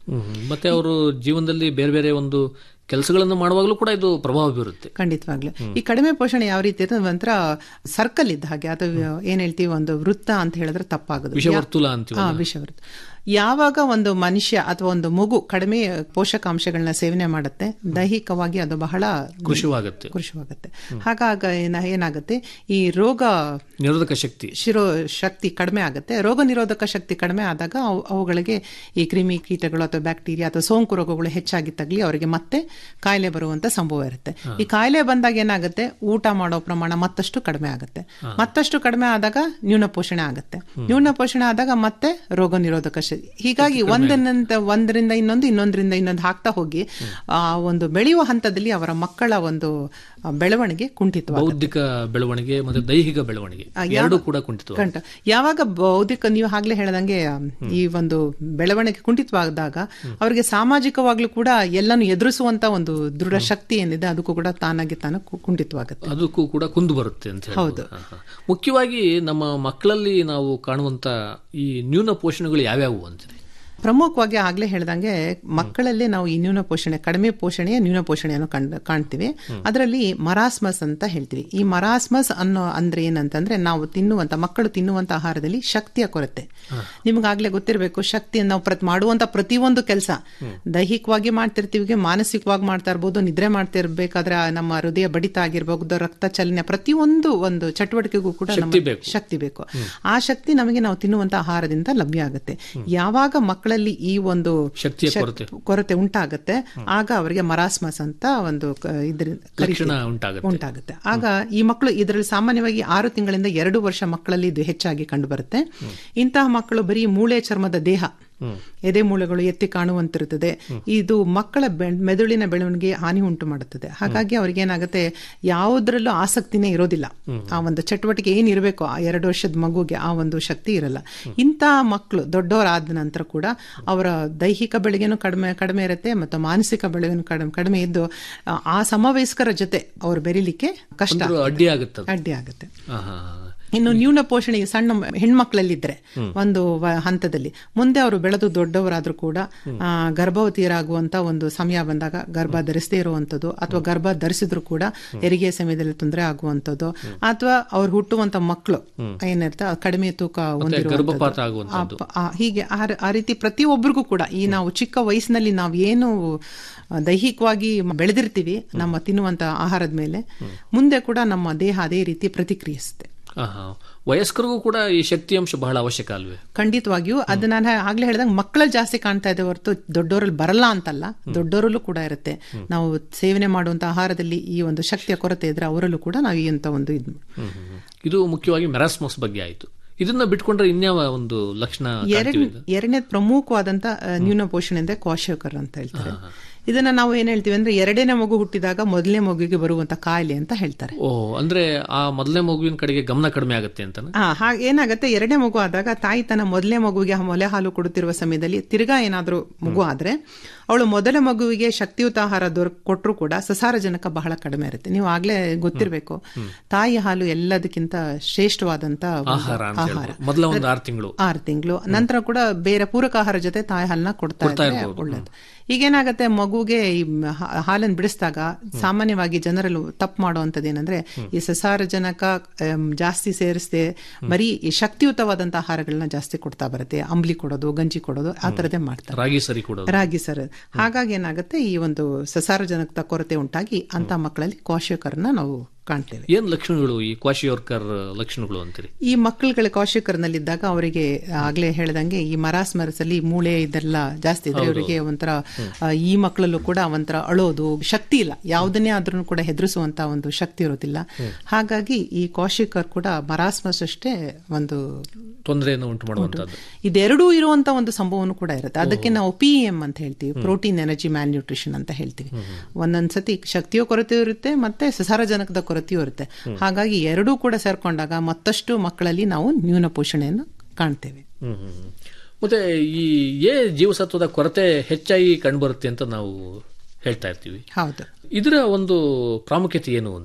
ಹ್ಮ್. ಮತ್ತೆ ಅವರು ಜೀವನದಲ್ಲಿ ಬೇರೆ ಬೇರೆ ಒಂದು ಕೆಲಸಗಳನ್ನು ಮಾಡುವಾಗಲೂ ಕೂಡ ಇದು ಪ್ರಭಾವ ಬೀರುತ್ತೆ ಖಂಡಿತವಾಗ್ಲು ಈ ಕಡಿಮೆ ಪೋಷಣೆ ಯಾವ ರೀತಿ ಇರ್ತದೆ ಒಂಥರ ಸರ್ಕಲ್ ಇದ್ದ ಹಾಗೆ ಅಥವಾ ಏನ್ ಹೇಳ್ತೀವಿ ಒಂದು ವೃತ್ತ ಅಂತ ಹೇಳಿದ್ರೆ ತಪ್ಪಾಗೋದು ವಿಷವರ್ತುಲ ಅಂತೀವಲ್ಲ? ಹಾ, ವಿಷವೃತ್ತ ಯಾವಾಗ ಒಂದು ಮನುಷ್ಯ ಅಥವಾ ಒಂದು ಮಗು ಕಡಿಮೆ ಪೋಷಕಾಂಶಗಳನ್ನ ಸೇವನೆ ಮಾಡುತ್ತೆ ದೈಹಿಕವಾಗಿ ಅದು ಬಹಳ ಕೃಷಿವಾಗುತ್ತೆ ಕೃಷಿವಾಗುತ್ತೆ ಹಾಗಾಗ ಏನ ಏನಾಗುತ್ತೆ ಈ ರೋಗ ನಿರೋಧಕ ಶಕ್ತಿ ಶಿರೋ ಶಕ್ತಿ ಕಡಿಮೆ ಆಗುತ್ತೆ ರೋಗ ನಿರೋಧಕ ಶಕ್ತಿ ಕಡಿಮೆ ಆದಾಗ ಅವು- ಅವುಗಳಿಗೆ ಈ ಕ್ರಿಮಿ ಕೀಟಗಳು ಅಥವಾ ಬ್ಯಾಕ್ಟೀರಿಯಾ ಅಥವಾ ಸೋಂಕು ರೋಗಗಳು ಹೆಚ್ಚಾಗಿ ತಗಲಿ ಅವರಿಗೆ ಮತ್ತೆ ಕಾಯಿಲೆ ಬರುವಂತ ಸಂಭವ ಇರುತ್ತೆ ಈ ಕಾಯಿಲೆ ಬಂದಾಗ ಏನಾಗುತ್ತೆ ಊಟ ಮಾಡೋ ಪ್ರಮಾಣ ಮತ್ತಷ್ಟು ಕಡಿಮೆ ಆಗುತ್ತೆ ಮತ್ತಷ್ಟು ಕಡಿಮೆ ಆದಾಗ ನ್ಯೂನ ಪೋಷಣೆ ಆಗುತ್ತೆ ನ್ಯೂನ ಪೋಷಣೆ ಆದಾಗ ಮತ್ತೆ ರೋಗ ನಿರೋಧಕ ಶಕ್ತಿ ಹೀಗಾಗಿ ಒಂದರಿಂದ ಒಂದರಿಂದ ಇನ್ನೊಂದು ಇನ್ನೊಂದರಿಂದ ಇನ್ನೊಂದು ಹಾಕ್ತಾ ಹೋಗಿ ಆ ಒಂದು ಬೆಳೆಯುವ ಹಂತದಲ್ಲಿ ಅವರ ಮಕ್ಕಳ ಒಂದು ಆ, ಬೆಳವಣಿಗೆ ಕುಂಠಿತವಾಗುತ್ತೆ ಬೌದ್ಧಿಕ ಬೆಳವಣಿಗೆ ಮತ್ತೆ ದೈಹಿಕ ಬೆಳವಣಿಗೆ ಆ, ಯಾವ- ಎರಡೂ ಕೂಡ ಕುಂಠಿತ ಕಂಟ ಯಾವಾಗ ಬೌದ್ಧಿಕ ನೀವು ಆಗ್ಲೇ ಹೇಳ್ದಂಗೆ ಈ ಒಂದು ಬೆಳವಣಿಗೆ ಕುಂಠಿತವಾದಾಗ ಅವರಿಗೆ ಸಾಮಾಜಿಕವಾಗ್ಲೂ ಕೂಡ ಎಲ್ಲಾನು ಎದುರಿಸುವಂತ ಒಂದು ದೃಢ ಶಕ್ತಿ ಏನಿದೆ ಅದಕ್ಕೂ ಕೂಡ ತಾನಾಗಿ ತಾನು ಕು- ಕುಂಠಿತವಾಗುತ್ತೆ ಅದಕ್ಕೂ ಕೂಡ ಕುಂದು ಬರುತ್ತೆ ಅಂತ ಹೇಳ್ಬೋದು. ಹೌದು. ಹಾ, ಹಾ. ಮುಖ್ಯವಾಗಿ ನಮ್ಮ ಮಕ್ಕಳಲ್ಲಿ ನಾವು ಕಾಣುವಂತ ಈ ನ್ಯೂನ ಪೋಷಣೆಗಳು ಯಾವ್ಯಾವು ಅಂತೀರಿ ಪ್ರಮುಖವಾಗಿ ಆಗ್ಲೇ ಹೇಳ್ದಂಗೆ ಮಕ್ಕಳಲ್ಲಿ ನಾವು ಈ ನ್ಯೂನ ಪೋಷಣೆ ಕಡಿಮೆ ಪೋಷಣೆಯ ನ್ಯೂನ ಪೋಷಣೆಯನ್ನು ಕಂಡ್- ಕಾಣ್ತೀವಿ ಅದರಲ್ಲಿ ಮರಾಸ್ಮಸ್ ಅಂತ ಹೇಳ್ತೀವಿ ಈ ಮರಾಸ್ಮಸ್ ಅನ್ನೋ ಅಂದ್ರೆ ಏನಂತಂದ್ರೆ ನಾವು ತಿನ್ನುವಂತ ಮಕ್ಕಳು ತಿನ್ನುವಂತ ಆಹಾರದಲ್ಲಿ ಶಕ್ತಿಯ ಕೊರತೆ ನಿಮ್ಗಾಗ್ಲೇ ಗೊತ್ತಿರಬೇಕು ಶಕ್ತಿ ನಾವು ಪ್ರತಿ ಮಾಡುವಂತ ಪ್ರತಿಯೊಂದು ಕೆಲಸ ದೈಹಿಕವಾಗಿ ಮಾಡ್ತಿರ್ತೀವಿ ಮಾನಸಿಕವಾಗಿ ಮಾಡ್ತಾ ಇರ್ಬೋದು ನಿದ್ರೆ ಮಾಡ್ತಿರ್ಬೇಕಾದ್ರೆ ಆ ನಮ್ಮ ಹೃದಯ ಬಡಿತ ಆಗಿರ್ಬಹುದು ರಕ್ತ ಚಲನೆ ಪ್ರತಿಯೊಂದು ಒಂದು ಚಟುವಟಿಕೆಗೂ ಕೂಡ ಶಕ್ತಿ ನಮ್ಮ ಬೇಕು. ಶಕ್ತಿ ಬೇಕು ಆ ಶಕ್ತಿ ನಮಗೆ ನಾವು ತಿನ್ನುವಂತ ಆಹಾರದಿಂದ ಲಭ್ಯ ಆಗುತ್ತೆ ಯಾವಾಗ ಮಕ್ಕಳಲ್ಲಿ ಈ ಒಂದು ಶಕ್ತಿಯ ಶಕ್- ಕೊರತೆ. ಕೊರತೆ ಉಂಟಾಗುತ್ತೆ ಆಗ ಅವರಿಗೆ ಮರಾಸ್ಮಸ್ ಅಂತ ಒಂದು ಕ- ಇದ್ರ ಲಕ್ಷಣ ಕರಿತೀವಿ. ಉಂಟಾಗುತ್ತೆ ಉಂಟಾಗುತ್ತೆ ಆಗ ಈ ಮಕ್ಕಳು ಇದರಲ್ಲಿ ಸಾಮಾನ್ಯವಾಗಿ ಆರು ತಿಂಗಳಿಂದ ಎರಡು ವರ್ಷ ಮಕ್ಕಳಲ್ಲಿ ಇದು ಹೆಚ್ಚಾಗಿ ಕಂಡು ಬರುತ್ತೆ ಇಂತಹ ಮಕ್ಕಳು ಬರೀ ಮೂಳೆ ಚರ್ಮದ ದೇಹ ಎದೆ ಮೂಳೆಗಳು ಎತ್ತಿ ಕಾಣುವಂತಿರುತ್ತದೆ ಇದು ಮಕ್ಕಳ ಬೆ- ಮೆದುಳಿನ ಬೆಳವಣಿಗೆ ಹಾನಿ ಉಂಟು ಮಾಡುತ್ತದೆ ಹಾಗಾಗಿ ಅವ್ರಿಗೆ ಏನಾಗುತ್ತೆ ಯಾವುದ್ರಲ್ಲೂ ಆಸಕ್ತಿನೇ ಇರೋದಿಲ್ಲ ಆ ಒಂದು ಚಟುವಟಿಕೆ ಏನಿರಬೇಕು ಆ ಎರಡು ವರ್ಷದ ಮಗುಗೆ ಆ ಒಂದು ಶಕ್ತಿ ಇರಲ್ಲ ಇಂತಹ ಮಕ್ಕಳು ದೊಡ್ಡವರಾದ ನಂತರ ಕೂಡ ಅವರ ದೈಹಿಕ ಬೆಳಗ್ಗೆನೂ ಕಡಿಮೆ ಕಡಿಮೆ ಇರುತ್ತೆ ಮತ್ತು ಮಾನಸಿಕ ಬೆಳಗ್ಗೆನೂ ಕಡಿಮೆ ಕಡಿಮೆ ಇದ್ದು ಆ- ಆ ಸಮವಯಸ್ಕರ ಜೊತೆ ಅವ್ರು ಬೆರೀಲಿಕ್ಕೆ ಕಷ್ಟ ಒಂದು ಅಡ್ಡಿ ಆಗುತ್ತೆ ಅದು. ಅಡ್ಡಿ ಆಗುತ್ತೆ ಹಾ, ಹಾ, ಹಾ. ಇನ್ನು ನ್ಯೂನ ಪೋಷಣೆ ಈ ಸಣ್ಣ ಹೆಣ್ಮಕ್ಳಲ್ಲಿದ್ರೆ ಒಂದು ವ- ಹಂತದಲ್ಲಿ ಮುಂದೆ ಅವರು ಬೆಳೆದು ದೊಡ್ಡವರಾದ್ರೂ ಕೂಡ ಆ, ಗರ್ಭವತಿಯರಾಗುವಂತ ಒಂದು ಸಮಯ ಬಂದಾಗ ಗರ್ಭ ಧರಿಸದೇ ಇರುವಂತದ್ದು ಅಥವಾ ಗರ್ಭ ಧರಿಸಿದ್ರು ಕೂಡ ಹೆರಿಗೆ ಸಮಯದಲ್ಲಿ ತೊಂದರೆ ಆಗುವಂತದ್ದು ಅಥವಾ ಅವ್ರು ಹುಟ್ಟುವಂತ ಮಕ್ಕಳು ಏನಿರ್ತ ಕಡಿಮೆ ತೂಕ ಹೊಂದಿರುವಂತದ್ದು. ಗರ್ಭಪಾತ ಆಗುವಂತದ್ದು. ಆ- ಆ- ಹೀಗೆ ಆ ರ- ಆ ರೀತಿ ಪ್ರತಿಯೊಬ್ಬರಿಗೂ ಕೂಡ ಈ ನಾವು ಚಿಕ್ಕ ವಯಸ್ಸಿನಲ್ಲಿ ನಾವು ಏನು ಆ, ದೈಹಿಕವಾಗಿ ಬೆಳೆದಿರ್ತೀವಿ ನಮ್ಮ ತಿನ್ನುವಂತ ಆಹಾರದ ಮೇಲೆ ಮುಂದೆ ಕೂಡ ನಮ್ಮ ದೇಹ ಅದೇ ರೀತಿ ಪ್ರತಿಕ್ರಿಯಿಸುತ್ತೆ ಹಾ, ಹಾ. ವಯಸ್ಕರಿಗೂ ಕೂಡ ಈ ಶಕ್ತಿ ಅಂಶ ಬಹಳ ಅವಶ್ಯಕ ಅಲ್ವೇ ಖಂಡಿತವಾಗಿಯೂ ಅದು ನಾನು ಆಗ್ಲೇ ಹೇಳ್ದಂಗೆ ಮಕ್ಕಳಲ್ಲಿ ಜಾಸ್ತಿ ಕಾಣ್ತಾ ಇದೆ ಹೊರತು ದೊಡ್ಡವರಲ್ಲಿ ಬರಲ್ಲ ಅಂತಲ್ಲ ದೊಡ್ಡವರಲ್ಲೂ ಕೂಡ ಇರುತ್ತೆ ನಾವು ಸೇವನೆ ಮಾಡುವಂತ ಆಹಾರದಲ್ಲಿ ಈ ಒಂದು ಶಕ್ತಿಯ ಕೊರತೆ ಇದ್ರೆ ಅವರಲ್ಲೂ ಕೂಡ ನಾವು ಈ ಅಂತ ಒಂದು ಇದು ಹ್ಮ್, ಹ್ಮ್, ಹ್ಮ್. ಇದು ಮುಖ್ಯವಾಗಿ ಮೆರಾಸ್ಮಸ್ ಬಗ್ಗೆ ಆಯ್ತು ಇದನ್ನ ಬಿಟ್ಕೊಂಡ್ರೆ ಇನ್ಯಾವ ಒಂದು ಲಕ್ಷಣ ಎರಡ್ ಕಾಣ್ತೀವಿ ಇದು? ಎರಡನೇ ಪ್ರಮುಖವಾದಂತ ಆ, ನ್ಯೂನ ಪೋಷಣೆ ಅಂದ್ರೆ ಕ್ವಾಶಕರ್ ಅಂತ ಹೇಳ್ತಾರೆ ಇದನ್ನ ನಾವು ಏನ್ ಹೇಳ್ತೀವಿ ಅಂದ್ರೆ ಎರಡನೇ ಮಗು ಹುಟ್ಟಿದಾಗ ಮೊದಲನೇ ಮಗುವಿಗೆ ಬರುವಂತ ಕಾಯಿಲೆ ಅಂತ ಹೇಳ್ತಾರೆ ಓ ಅಂದ್ರೆ ಆ ಮೊದಲನೇ ಮಗುವಿನ ಕಡೆಗೆ ಗಮನ ಕಡಿಮೆ ಆಗುತ್ತೆ ಅಂತ ಹಾ ಹಾಗೆ ಏನಾಗುತ್ತೆ ಎರಡನೇ ಮಗು ಆದಾಗ ತಾಯಿ ತನ್ನ ಮೊದಲನೇ ಮಗುವಿಗೆ ಮೊಲೆ ಹಾಲು ಕೊಡುತ್ತಿರುವ ಸಮಯದಲ್ಲಿ ತಿರ್ಗಾ ಏನಾದ್ರೂ ಮಗು ಆದ್ರೆ ಅವಳು ಮೊದಲ ಮಗುವಿಗೆ ಶಕ್ತಿಯುತ ಆಹಾರ ದೊರ ಕೊಟ್ಟರು ಕೂಡ ಸಸಾರಜನಕ ಬಹಳ ಕಡಿಮೆ ಇರುತ್ತೆ ನೀವು ಆಗ್ಲೇ ಗೊತ್ತಿರಬೇಕು ತಾಯಿ ಹಾಲು ಎಲ್ಲದಕ್ಕಿಂತ ಶ್ರೇಷ್ಠವಾದಂತ ಒಂದು ಆಹಾರ ಅಂತ ಆಹಾರ ಹೇಳ್ಬೋದು. ಮೊದಲ ಒಂದು ಆರು ತಿಂಗಳು ಆರು ತಿಂಗಳು ನಂತರ ಕೂಡ ಬೇರೆ ಪೂರಕ ಆಹಾರ ಜೊತೆ ತಾಯಿ ಹಾಲನ್ನ ಕೊಡ್ತಾ ಕೊಡ್ತಾ ಇದ್ರೆ ಇರ್ಬೋದು. ಒಳ್ಳೇದು ಈಗೇನಾಗತ್ತೆ ಮಗುಗೆ ಈ ಹಾ- ಹಾಲನ್ನು ಬಿಡಿಸಿದಾಗ ಸಾಮಾನ್ಯವಾಗಿ ಜನರಲ್ಲೂ ತಪ್ಪು ಮಾಡುವಂಥದ್ದು ಏನಂದ್ರೆ ಈ ಸಸಾರಜನಕ ಆಮ್, ಜಾಸ್ತಿ ಸೇರಿಸದೆ ಬರೀ ಈ ಶಕ್ತಿಯುತವಾದಂತ ಆಹಾರಗಳನ್ನ ಜಾಸ್ತಿ ಕೊಡ್ತಾ ಬರುತ್ತೆ ಅಂಬ್ಲಿ ಕೊಡೋದು ಗಂಜಿ ಕೊಡೋದು ಆ ತರದೇ ಮಾಡ್ತಾರೆ ರಾಗಿ ಸರಿ ಕೂಡ ರಾಗಿ ಸರ್ ಹಾಗಾಗಿ ಏನಾಗುತ್ತೆ ಈ ಒಂದು ಸಸಾರಜನಕದ ಕೊರತೆ ಉಂಟಾಗಿ ಅಂತ ಮಕ್ಕಳಲ್ಲಿ ಕ್ವಾಶಕರನ್ನ ನಾವು ಕಾಣ್ತೇವೆ ಏನ್ ಲಕ್ಷಣಗಳು ಈ ಕ್ವಾಶಿಯೋರ್ಕರ್ ಲಕ್ಷಣಗಳು ಅಂತೀರಿ ಈ ಮಕ್ಕಳುಗಳ ಕ್ವಾಶಕರ್ನಲ್ಲಿದ್ದಾಗ ಅವರಿಗೆ ಆಗ್ಲೇ ಹೇಳ್ದಂಗೆ ಈ ಮರಾಸ್ಮರಸ್ ಅಲ್ಲಿ ಮೂಳೆ ಇದೆಲ್ಲ ಜಾಸ್ತಿ ಇದ್ರೆ ಹೌದು. ಅವರಿಗೆ ಒಂಥರ ಆ, ಈ ಮಕ್ಕಳಲ್ಲೂ ಕೂಡ ಒಂಥರ ಅಳೋದು ಶಕ್ತಿ ಇಲ್ಲ ಯಾವುದನ್ನೇ ಆದ್ರೂ ಕೂಡ ಹೆದರಿಸುವಂತ ಒಂದು ಶಕ್ತಿ ಇರೋದಿಲ್ಲ ಹಾಗಾಗಿ ಈ ಕ್ವಾಶಿಕರ್ ಕೂಡ ಮರಾಸ್ಮಸ್ ಅಷ್ಟೇ ಒಂದು ತೊಂದರೆಯನ್ನು ಉಂಟು ಮಾಡುವಂತದ್ದು ಇದೆರಡೂ ಇರುವಂತ ಒಂದು ಸಂಭವನೂ ಕೂಡ ಇರುತ್ತೆ ಅದಕ್ಕೆ ನಾವು ಪಿ ಎಂ ಅಂತ ಹೇಳ್ತೀವಿ ಪ್ರೋಟೀನ್ ಎನರ್ಜಿ ಮ್ಯಾಲ್ ನ್ಯೂಟ್ರಿಷನ್ ಅಂತ ಹೇಳ್ತೀವಿ ಒಂದೊಂದ್ಸತಿ ಶಕ್ತಿಯೋ ಕೊರತೆಯೂ ಇರುತ್ತೆ ಮತ್ತೆ ಸಸಾರಜನಕದ ಕೊರತೆಯೂ ಇರುತ್ತೆ ಹಾಗಾಗಿ ಎರಡೂ ಕೂಡ ಸೇರ್ಕೊಂಡಾಗ ಮತ್ತಷ್ಟು ಮಕ್ಕಳಲ್ಲಿ ನಾವು ನ್ಯೂನ ಪೋಷಣೆಯನ್ನು ಕಾಣ್ತೇವೆ ಹ್ಮ್, ಹ್ಮ್, ಹ್ಮ್. ಮತ್ತೆ ಈ ಎ ಜೀವಸತ್ವದ ಕೊರತೆ ಹೆಚ್ಚಾಗಿ ಕಂಡುಬರುತ್ತೆ ಅಂತ ನಾವು ಹೇಳ್ತಾ ಇರ್ತೀವಿ ಹೌದು ಇದರ ಒಂದು ಪ್ರಾಮುಖ್ಯತೆ ಏನು ಅಂತೀರಿ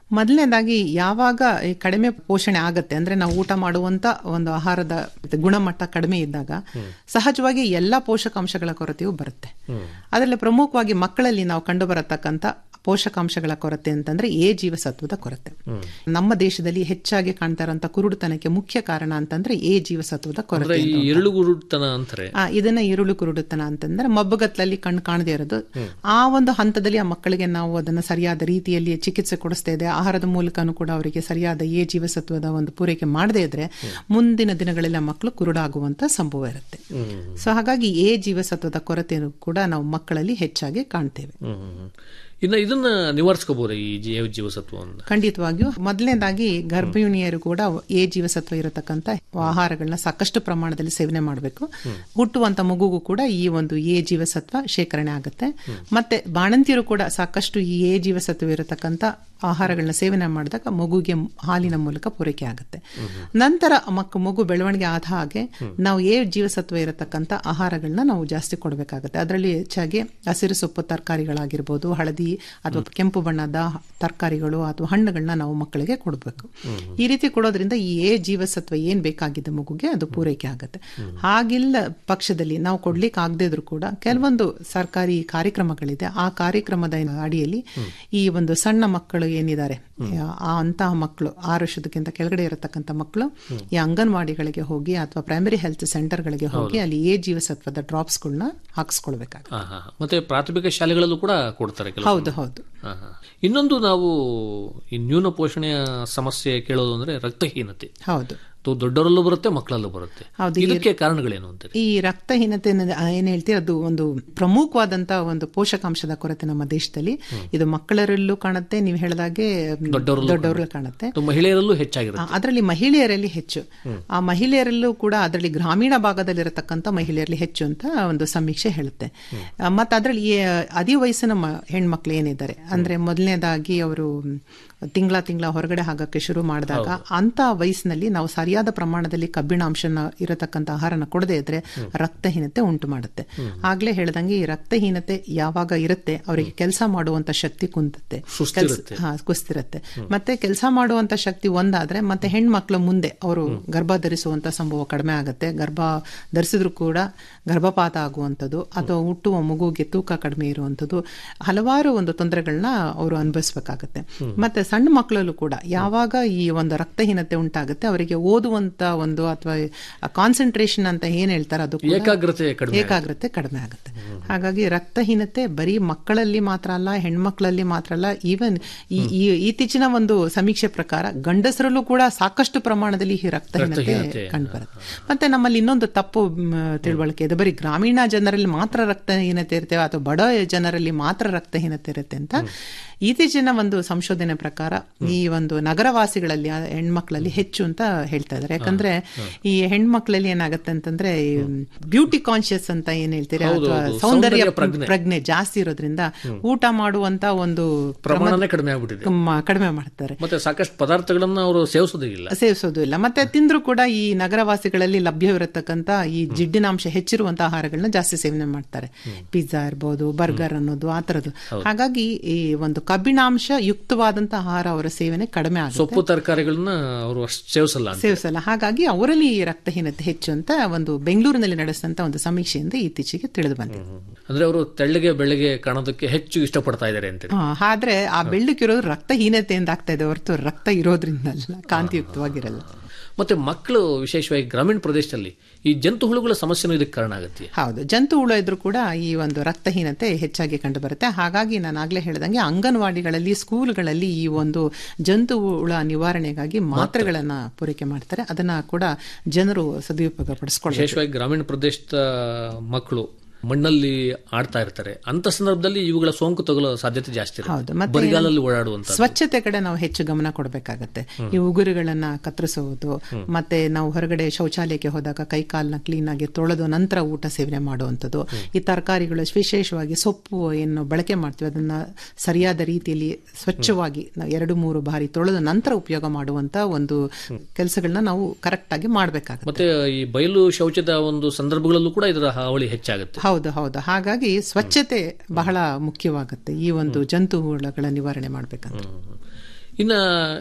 ಮೊದಲನೇದಾಗಿ ಯಾವಾಗ ಈ ಕಡಿಮೆ ಪೋಷಣೆ ಆಗತ್ತೆ ಅಂದ್ರೆ ನಾವು ಊಟ ಮಾಡುವಂತ ಒಂದು ಆಹಾರದ ಗುಣಮಟ್ಟ ಕಡಿಮೆ ಇದ್ದಾಗ ಸಹಜವಾಗಿ ಎಲ್ಲಾ ಪೋಷಕಾಂಶಗಳ ಕೊರತೆಯೂ ಬರುತ್ತೆ ಅದರಲ್ಲಿ ಪ್ರಮುಖವಾಗಿ ಮಕ್ಕಳಲ್ಲಿ ನಾವು ಕಂಡು ಬರತಕ್ಕಂತ ಪೋಷಕಾಂಶಗಳ ಕೊರತೆ ಅಂತಂದ್ರೆ ಎ ಜೀವಸತ್ವದ ಕೊರತೆ ನಮ್ಮ ದೇಶದಲ್ಲಿ ಹೆಚ್ಚಾಗಿ ಕಾಣ್ತಾ ಇರುವಂತ ಕುರುಡುತನಕ್ಕೆ ಮುಖ್ಯ ಕಾರಣ ಅಂತಂದ್ರೆ ಎ ಜೀವಸತ್ವದ ಅಂದ್ರೆ ಕೊರತೆ ಈ ಎರುಳುಗುರುತನ ಅಂತಾರೆ ಆ, ಇದನ್ನ ಇರುಳು ಕುರುಡುತನ ಅಂತಂದ್ರೆ ಮಬ್ಬಗತ್ಲಲ್ಲಿ ಕಣ್ಣು ಕಾಣದೇ ಇರೋದು ಆ ಒಂದು ಹಂತದಲ್ಲಿ ಆ ಮಕ್ಕಳಿಗೆ ನಾವು ಅದನ್ನ ಸರಿಯಾದ ರೀತಿಯಲ್ಲಿ ಚಿಕಿತ್ಸೆ ಕೊಡಿಸ್ತಾ ಇದೆ ಆಹಾರದ ಮೂಲಕನೂ ಕೂಡ ಅವರಿಗೆ ಸರಿಯಾದ ಎ ಜೀವಸತ್ವದ ಒಂದು ಪೂರೈಕೆ ಮಾಡದೇ ಇದ್ರೆ ಮುಂದಿನ ದಿನಗಳಲ್ಲಿ ಆ ಮಕ್ಕಳು ಕುರುಡಾಗುವಂತ ಸಂಭವ ಇರುತ್ತೆ ಸೊ ಹಾಗಾಗಿ ಎ ಜೀವಸತ್ವದ ಕೊರತೆಯನ್ನು ಕೂಡ ನಾವು ಮಕ್ಕಳಲ್ಲಿ ಹೆಚ್ಚಾಗಿ ಕಾಣ್ತೇವೆ ಹ್ಮ್. ಇನ್ನು ಇದನ್ನ ನಿವಾರಿಸ್ಕೋಬಹುದು ಈ ಜೀವ ಜೀವಸತ್ವವನ್ನು ಖಂಡಿತವಾಗಿಯೂ ಮೊದಲನೇದಾಗಿ ಗರ್ಭಿಣಿಯರು ಕೂಡ ಎ ಜೀವಸತ್ವ ಇರತಕ್ಕಂತ ಆಹಾರಗಳನ್ನ ಸಾಕಷ್ಟು ಪ್ರಮಾಣದಲ್ಲಿ ಸೇವನೆ ಮಾಡಬೇಕು ಹುಟ್ಟುವಂತ ಮಗುಗೂ ಕೂಡ ಈ ಒಂದು ಎ ಜೀವಸತ್ವ ಶೇಖರಣೆ ಆಗುತ್ತೆ ಮತ್ತೆ ಬಾಣಂತಿಯರು ಕೂಡ ಸಾಕಷ್ಟು ಈ ಎ ಜೀವಸತ್ವ ಇರತಕ್ಕಂತ ಆಹಾರಗಳನ್ನ ಸೇವನೆ ಮಾಡಿದಾಗ ಮಗುಗೆ ಹಾಲಿನ ಮೂಲಕ ಪೂರೈಕೆ ಆಗುತ್ತೆ ನಂತರ ಮಕ್ಕ ಮಗು ಬೆಳವಣಿಗೆ ಆದ ಹಾಗೆ ನಾವು ಎ ಜೀವಸತ್ವ ಇರತಕ್ಕಂತ ಆಹಾರಗಳನ್ನ ನಾವು ಜಾಸ್ತಿ ಕೊಡಬೇಕಾಗುತ್ತೆ ಅದರಲ್ಲಿ ಹೆಚ್ಚಾಗಿ ಹಸಿರು ಸೊಪ್ಪು ತರಕಾರಿಗಳಾಗಿರ್ಬೋದು ಹಳದಿ ಅಥವಾ ಕೆಂಪು ಬಣ್ಣದ ತರಕಾರಿಗಳು ಅಥವಾ ಹಣ್ಣುಗಳನ್ನ ನಾವು ಮಕ್ಕಳಿಗೆ ಕೊಡಬೇಕು ಈ ರೀತಿ ಕೊಡೋದ್ರಿಂದ ಈ ಎ ಜೀವಸತ್ವ ಏನ್ ಬೇಕಾಗಿದೆ ಮಗುಗೆ ಅದು ಪೂರೈಕೆ ಆಗುತ್ತೆ ಹಾಗಿಲ್ಲ ಪಕ್ಷದಲ್ಲಿ ನಾವು ಕೊಡ್ಲಿಕ್ಕೆ ಆಗದೇ ಇದ್ರೂ ಕೂಡ ಕೆಲವೊಂದು ಸರ್ಕಾರಿ ಕಾರ್ಯಕ್ರಮಗಳಿದೆ ಆ ಕಾರ್ಯಕ್ರಮದ ಅಡಿಯಲ್ಲಿ ಈ ಒಂದು ಸಣ್ಣ ಮಕ್ಕಳು ಏನಿದ್ದಾರೆ ಆ ಅಂತಹ ಮಕ್ಕಳು ಆರು ವರ್ಷದಕ್ಕಿಂತ ಕೆಳಗಡೆ ಇರತಕ್ಕಂಥ ಮಕ್ಕಳು ಈ ಅಂಗನವಾಡಿಗಳಿಗೆ ಹೋಗಿ ಅಥವಾ ಪ್ರೈಮರಿ ಹೆಲ್ತ್ ಸೆಂಟರ್ಗಳಿಗೆ ಹೋಗಿ ಅಲ್ಲಿ ಎ ಜೀವಸತ್ವದ ಡ್ರಾಪ್ಸ್ಗಳನ್ನ ಹಾಕಿಸ್ಕೊಳ್ಬೇಕಾಗುತ್ತೆ ಹಾ, ಹಾ. ಮತ್ತೆ ಪ್ರಾಥಮಿಕ ಶಾಲೆಗಳಲ್ಲೂ ಕೂಡ ಕೊಡ್ತಾರೆ ಕೆಲವು ಹೌದು ಹೌದು ಹಾ, ಹಾ. ಇನ್ನೊಂದು ನಾವು ಈ ನ್ಯೂನ ಪೋಷಣೆಯ ಸಮಸ್ಯೆ ಕೇಳೋದು ಅಂದ್ರೆ ರಕ್ತಹೀನತೆ ಹೌದು ಅದು ದೊಡ್ಡವರಲ್ಲೂ ಬರುತ್ತೆ ಮಕ್ಕಳಲ್ಲೂ ಬರುತ್ತೆ ಹೌದು, ಈ- ಇದಕ್ಕೆ ಕಾರಣಗಳೇನು ಅಂತ ಈ ರಕ್ತಹೀನತೆ ಅನ್ನೋದು- ಆ, ಏನ್ ಹೇಳ್ತೀವಿ ಅದು ಒಂದು ಪ್ರಮುಖವಾದಂತ ಒಂದು ಪೋಷಕಾಂಶದ ಕೊರತೆ ನಮ್ಮ ದೇಶದಲ್ಲಿ ಇದು ಮಕ್ಕಳರಲ್ಲೂ ಕಾಣುತ್ತೆ ನೀವು ಹೇಳಿದಾಗೆ ದೊಡ್ಡವರಲ್ಲೂ ದೊಡ್ಡವರಲ್ಲೂ ಕಾಣುತ್ತೆ ಅದು ಮಹಿಳೆಯರಲ್ಲೂ ಹೆಚ್ಚಾಗಿರುತ್ತೆ ಅದರಲ್ಲಿ ಮಹಿಳೆಯರಲ್ಲಿ ಹೆಚ್ಚು ಆ ಮಹಿಳೆಯರಲ್ಲೂ ಕೂಡ ಅದರಲ್ಲಿ ಗ್ರಾಮೀಣ ಭಾಗದಲ್ಲಿರತಕ್ಕಂಥ ಮಹಿಳೆಯರಲ್ಲಿ ಹೆಚ್ಚು ಅಂತ ಒಂದು ಸಮೀಕ್ಷೆ ಹೇಳುತ್ತೆ ಆ, ಮತ್ತೆ ಅದರಲ್ಲಿ ಈ ಅದಿ ವಯಸ್ಸಿನ ಮ- ಹೆಣ್ಮಕ್ಳು ಏನಿದ್ದಾರೆ ಅಂದ್ರೆ ಮೊದಲನೇದಾಗಿ ಅವರು ತಿಂಗಳ ತಿಂಗಳ ಹೊರಗಡೆ ಹಾಕಕ್ಕೆ ಶುರು ಮಾಡಿದಾಗ ಅಂತ ವಯಸ್ಸಿನಲ್ಲಿ ನಾವು ಸರಿಯಾದ ಪ್ರಮಾಣದಲ್ಲಿ ಕಬ್ಬಿಣಾಂಶನ ಇರತಕ್ಕಂಥ ಆಹಾರನ ಕೊಡದೇ ಇದ್ರೆ ರಕ್ತಹೀನತೆ ಉಂಟು ಮಾಡುತ್ತೆ ಆಗ್ಲೇ ಹೇಳ್ದಂಗೆ ಈ ರಕ್ತಹೀನತೆ ಯಾವಾಗ ಇರುತ್ತೆ ಅವರಿಗೆ ಕೆಲಸ ಮಾಡುವಂತ ಶಕ್ತಿ ಕುಂದುತ್ತೆ ಸುಸ್ತಿರುತ್ತೆ. ಹಾ ಕುಸ್ತಿರುತ್ತೆ ಮತ್ತೆ ಕೆಲಸ ಮಾಡುವಂತ ಶಕ್ತಿ ಒಂದಾದ್ರೆ ಮತ್ತೆ ಹೆಣ್ಮಕ್ಳು ಮುಂದೆ ಅವರು ಗರ್ಭ ಧರಿಸುವಂತ ಸಂಭವ ಕಡಿಮೆ ಆಗುತ್ತೆ ಗರ್ಭ ಧರಿಸಿದ್ರು ಕೂಡ ಗರ್ಭಪಾತ ಆಗುವಂಥದ್ದು ಅಥವಾ ಹುಟ್ಟುವ ಮಗುಗೆ ತೂಕ ಕಡಿಮೆ ಇರುವಂಥದ್ದು ಹಲವಾರು ಒಂದು ತೊಂದರೆಗಳನ್ನ ಅವರು ಅನುಭವಿಸ್ಬೇಕಾಗತ್ತೆ ಮತ್ತೆ ಸಣ್ಣ ಮಕ್ಕಳಲ್ಲೂ ಕೂಡ ಯಾವಾಗ ಈ ಒಂದು ರಕ್ತಹೀನತೆ ಉಂಟಾಗುತ್ತೆ ಅವರಿಗೆ ಓದುವಂತ ಒಂದು ಅಥವಾ ಕಾನ್ಸಂಟ್ರೇಷನ್ ಅಂತ ಏನ್ ಹೇಳ್ತಾರೆ ಅದು ಕೂಡ ಏಕಾಗ್ರತೆ ಕಡಿಮೆ ಏಕಾಗ್ರತೆ ಕಡಿಮೆ ಆಗುತ್ತೆ ಹಾಗಾಗಿ ರಕ್ತಹೀನತೆ ಬರೀ ಮಕ್ಕಳಲ್ಲಿ ಮಾತ್ರ ಅಲ್ಲ ಹೆಣ್ಮಕ್ಳಲ್ಲಿ ಮಾತ್ರ ಅಲ್ಲ ಈವನ್ ಈ ಈ- ಇತ್ತೀಚಿನ ಒಂದು ಸಮೀಕ್ಷೆ ಪ್ರಕಾರ ಗಂಡಸರಲ್ಲೂ ಕೂಡ ಸಾಕಷ್ಟು ಪ್ರಮಾಣದಲ್ಲಿ ಈ ರಕ್ತಹೀನತೆ ರಕ್ತಹೀನತೆ. ಕಂಡುಬರುತ್ತೆ ಮತ್ತೆ ನಮ್ಮಲ್ಲಿ ಇನ್ನೊಂದು ತಪ್ಪು ಮ್, ತಿಳುವಳಿಕೆ ಇದೆ ಬರೀ ಗ್ರಾಮೀಣ ಜನರಲ್ಲಿ ಮಾತ್ರ ರಕ್ತಹೀನತೆ ಇರ್ತೇವೆ ಅಥವಾ ಬಡ ಜನರಲ್ಲಿ ಮಾತ್ರ ರಕ್ತಹೀನತೆ ಇರುತ್ತೆ ಅಂತ ಇತ್ತೀಚಿನ ಒಂದು ಸಂಶೋಧನೆ ಪ್ರಕಾರ ಈ ಒಂದು ನಗರವಾಸಿಗಳಲ್ಲಿ ಆ ಹೆಣ್ಮಕ್ಳಲ್ಲಿ ಹೆಚ್ಚು ಅಂತ ಹೇಳ್ತಾ ಇದ್ದಾರೆ ಯಾಕಂದ್ರೆ ಈ ಹೆಣ್ಮಕ್ಳಲ್ಲಿ ಏನಾಗುತ್ತೆ ಅಂತಂದ್ರೆ ಬ್ಯೂಟಿ ಕಾನ್ಶಿಯಸ್ ಅಂತ ಏನ್ ಹೇಳ್ತೀರಿ ಹೌದು, ಅಥವಾ ಹೌದು. ಸೌಂದರ್ಯ ಸೌಂದರ್ಯ ಪ್ರಜ್ಞೆ. ಪ್ರಜ್ಞೆ ಜಾಸ್ತಿ ಇರೋದ್ರಿಂದ ಊಟ ಮಾಡುವಂತ ಒಂದು ಪ್ರಮಾಣನೇ ಕಡಿಮೆ ಆಗ್ಬಿಟ್ಟಿದೆ ಮ- ಕಡಿಮೆ ಮಾಡ್ತಾರೆ ಮತ್ತೆ ಸಾಕಷ್ಟು ಪದಾರ್ಥಗಳನ್ನ ಅವರು ಸೇವಿಸೋದಿಲ್ಲ ಸೇವಿಸೋದು ಇಲ್ಲ ಮತ್ತೆ ತಿಂದ್ರು ಕೂಡ ಈ ನಗರವಾಸಿಗಳಲ್ಲಿ ಲಭ್ಯವಿರತಕ್ಕಂತ ಈ ಜಿಡ್ಡಿನಾಂಶ ಹೆಚ್ಚಿರುವಂತ ಆಹಾರಗಳನ್ನ ಜಾಸ್ತಿ ಸೇವನೆ ಮಾಡ್ತಾರೆ ಪಿಜ್ಜಾ ಇರ್ಬೋದು ಬರ್ಗರ್ ಅನ್ನೋದು ಆ ತರದ್ದು ಹಾಗಾಗಿ ಈ ಒಂದು ಕಬ್ಬಿಣಾಂಶ ಯುಕ್ತವಾದಂತ ಆಹಾರ ಅವರ ಸೇವನೆ ಕಡಿಮೆ ಆಗುತ್ತೆ ಸೊಪ್ಪು ತರಕಾರಿಗಳನ್ನ ಅವರು ಅಷ್ಟು ಸೇವಿಸಲ್ಲ ಅಂತ ಸೇವಿಸಲ್ಲ ಹಾಗಾಗಿ ಅವರಲ್ಲಿ ಈ ರಕ್ತಹೀನತೆ ಹೆಚ್ಚು ಅಂತ ಒಂದು ಬೆಂಗಳೂರಿನಲ್ಲಿ ನಡೆಸಿದಂತ ಒಂದು ಸಮೀಕ್ಷೆಯಿಂದ ಇತ್ತೀಚೆಗೆ ತಿಳಿದು ಬಂದಿದೆ ಅಂದ್ರೆ ಅವರು ತೆಳ್ಳಗೆ ಬೆಳ್ಳಗೆ ಕಾಣೋದಕ್ಕೆ ಹೆಚ್ಚು ಇಷ್ಟಪಡ್ತಾ ಇದ್ದಾರೆ ಅಂತ ಹಾ, ಆದ್ರೆ ಆ ಬೆಳ್ಳಕ್ಕಿರೋದು ರಕ್ತಹೀನತೆಯಿಂದ ಆಗ್ತಾ ಇದೆ ಹೊರತು ರಕ್ತ ಇರೋದ್ರಿಂದಲ್ಲ ಕಾಂತಿಯುಕ್ತವಾಗಿರಲ್ಲ ಮತ್ತೆ ಮಕ್ಕಳು ವಿಶೇಷವಾಗಿ ಗ್ರಾಮೀಣ ಪ್ರದೇಶದಲ್ಲಿ ಈ ಜಂತು ಹುಳುಗಳ ಸಮಸ್ಯೆನೂ ಇದಕ್ಕೆ ಕಾರಣ ಆಗುತ್ತೆ ಹೌದು ಜಂತು ಹುಳ ಇದ್ರೂ ಕೂಡ ಈ ಒಂದು ರಕ್ತಹೀನತೆ ಹೆಚ್ಚಾಗಿ ಕಂಡು ಬರುತ್ತೆ ಹಾಗಾಗಿ ನಾನು ಆಗ್ಲೇ ಹೇಳ್ದಂಗೆ ಅಂಗನವಾಡಿಗಳಲ್ಲಿ ಸ್ಕೂಲ್ಗಳಲ್ಲಿ ಈ ಒಂದು ಜಂತು ಹುಳ ನಿವಾರಣೆಗಾಗಿ ಮಾತ್ರೆಗಳನ್ನ ಪೂರೈಕೆ ಮಾಡ್ತಾರೆ ಅದನ್ನ ಕೂಡ ಜನರು ಸದುಪಯೋಗ ಪಡಿಸ್ಕೊಳ್ಬೇಕು ವಿಶೇಷವಾಗಿ ಗ್ರಾಮೀಣ ಪ್ರದೇಶದ ಮಕ್ಕಳು ಮಣ್ಣಲ್ಲಿ ಆಡ್ತಾ ಇರ್ತಾರೆ ಅಂತ ಸಂದರ್ಭದಲ್ಲಿ ಇವುಗಳ ಸೋಂಕು ತಗುಲೋ ಸಾಧ್ಯತೆ ಜಾಸ್ತಿ ಹೌದು ಇರುತ್ತೆ ಮತ್ತೆ ಬರಿಗಾಲಲ್ಲಿ ಓಡಾಡುವಂತ ಸ್ವಚ್ಛತೆ ಕಡೆ ನಾವು ಹೆಚ್ಚು ಗಮನ ಕೊಡಬೇಕಾಗತ್ತೆ ಈ ಉಗುರುಗಳನ್ನ ಕತ್ತರಿಸುವುದು ಮತ್ತೆ ನಾವು ಹೊರಗಡೆ ಶೌಚಾಲಯಕ್ಕೆ ಹೋದಾಗ ಕೈ ಕಾಲನ್ನ ಕ್ಲೀನ್ ಆಗಿ ತೊಳೆದು ನಂತರ ಊಟ ಸೇವನೆ ಮಾಡುವಂಥದ್ದು ಈ ತರಕಾರಿಗಳು ವಿಶೇಷವಾಗಿ ಸೊಪ್ಪು ಏನು ಬಳಕೆ ಮಾಡ್ತೀವಿ ಅದನ್ನ ಸರಿಯಾದ ರೀತಿಯಲ್ಲಿ ಸ್ವಚ್ಛವಾಗಿ ನಾವು ಎರಡು ಮೂರು ಬಾರಿ ತೊಳೆದು ನಂತರ ಉಪಯೋಗ ಮಾಡುವಂತ ಒಂದು ಕೆಲಸಗಳನ್ನ ನಾವು ಕರೆಕ್ಟ್ ಆಗಿ ಮಾಡಬೇಕಾಗುತ್ತೆ ಮತ್ತೆ ಈ ಬಯಲು ಶೌಚದ ಒಂದು ಸಂದರ್ಭಗಳಲ್ಲೂ ಕೂಡ ಇದರ ಹಾವಳಿ ಹೆಚ್ಚಾಗುತ್ತೆ ಹೌದು ಹೌದು ಹಾಗಾಗಿ ಸ್ವಚ್ಛತೆ ಬಹಳ ಮುಖ್ಯವಾಗುತ್ತೆ ಈ ಒಂದು ಜಂತು ಹುಳಗಳ ನಿವಾರಣೆ ಮಾಡ್ಬೇಕಂದ್ರೆ ಇನ್ನ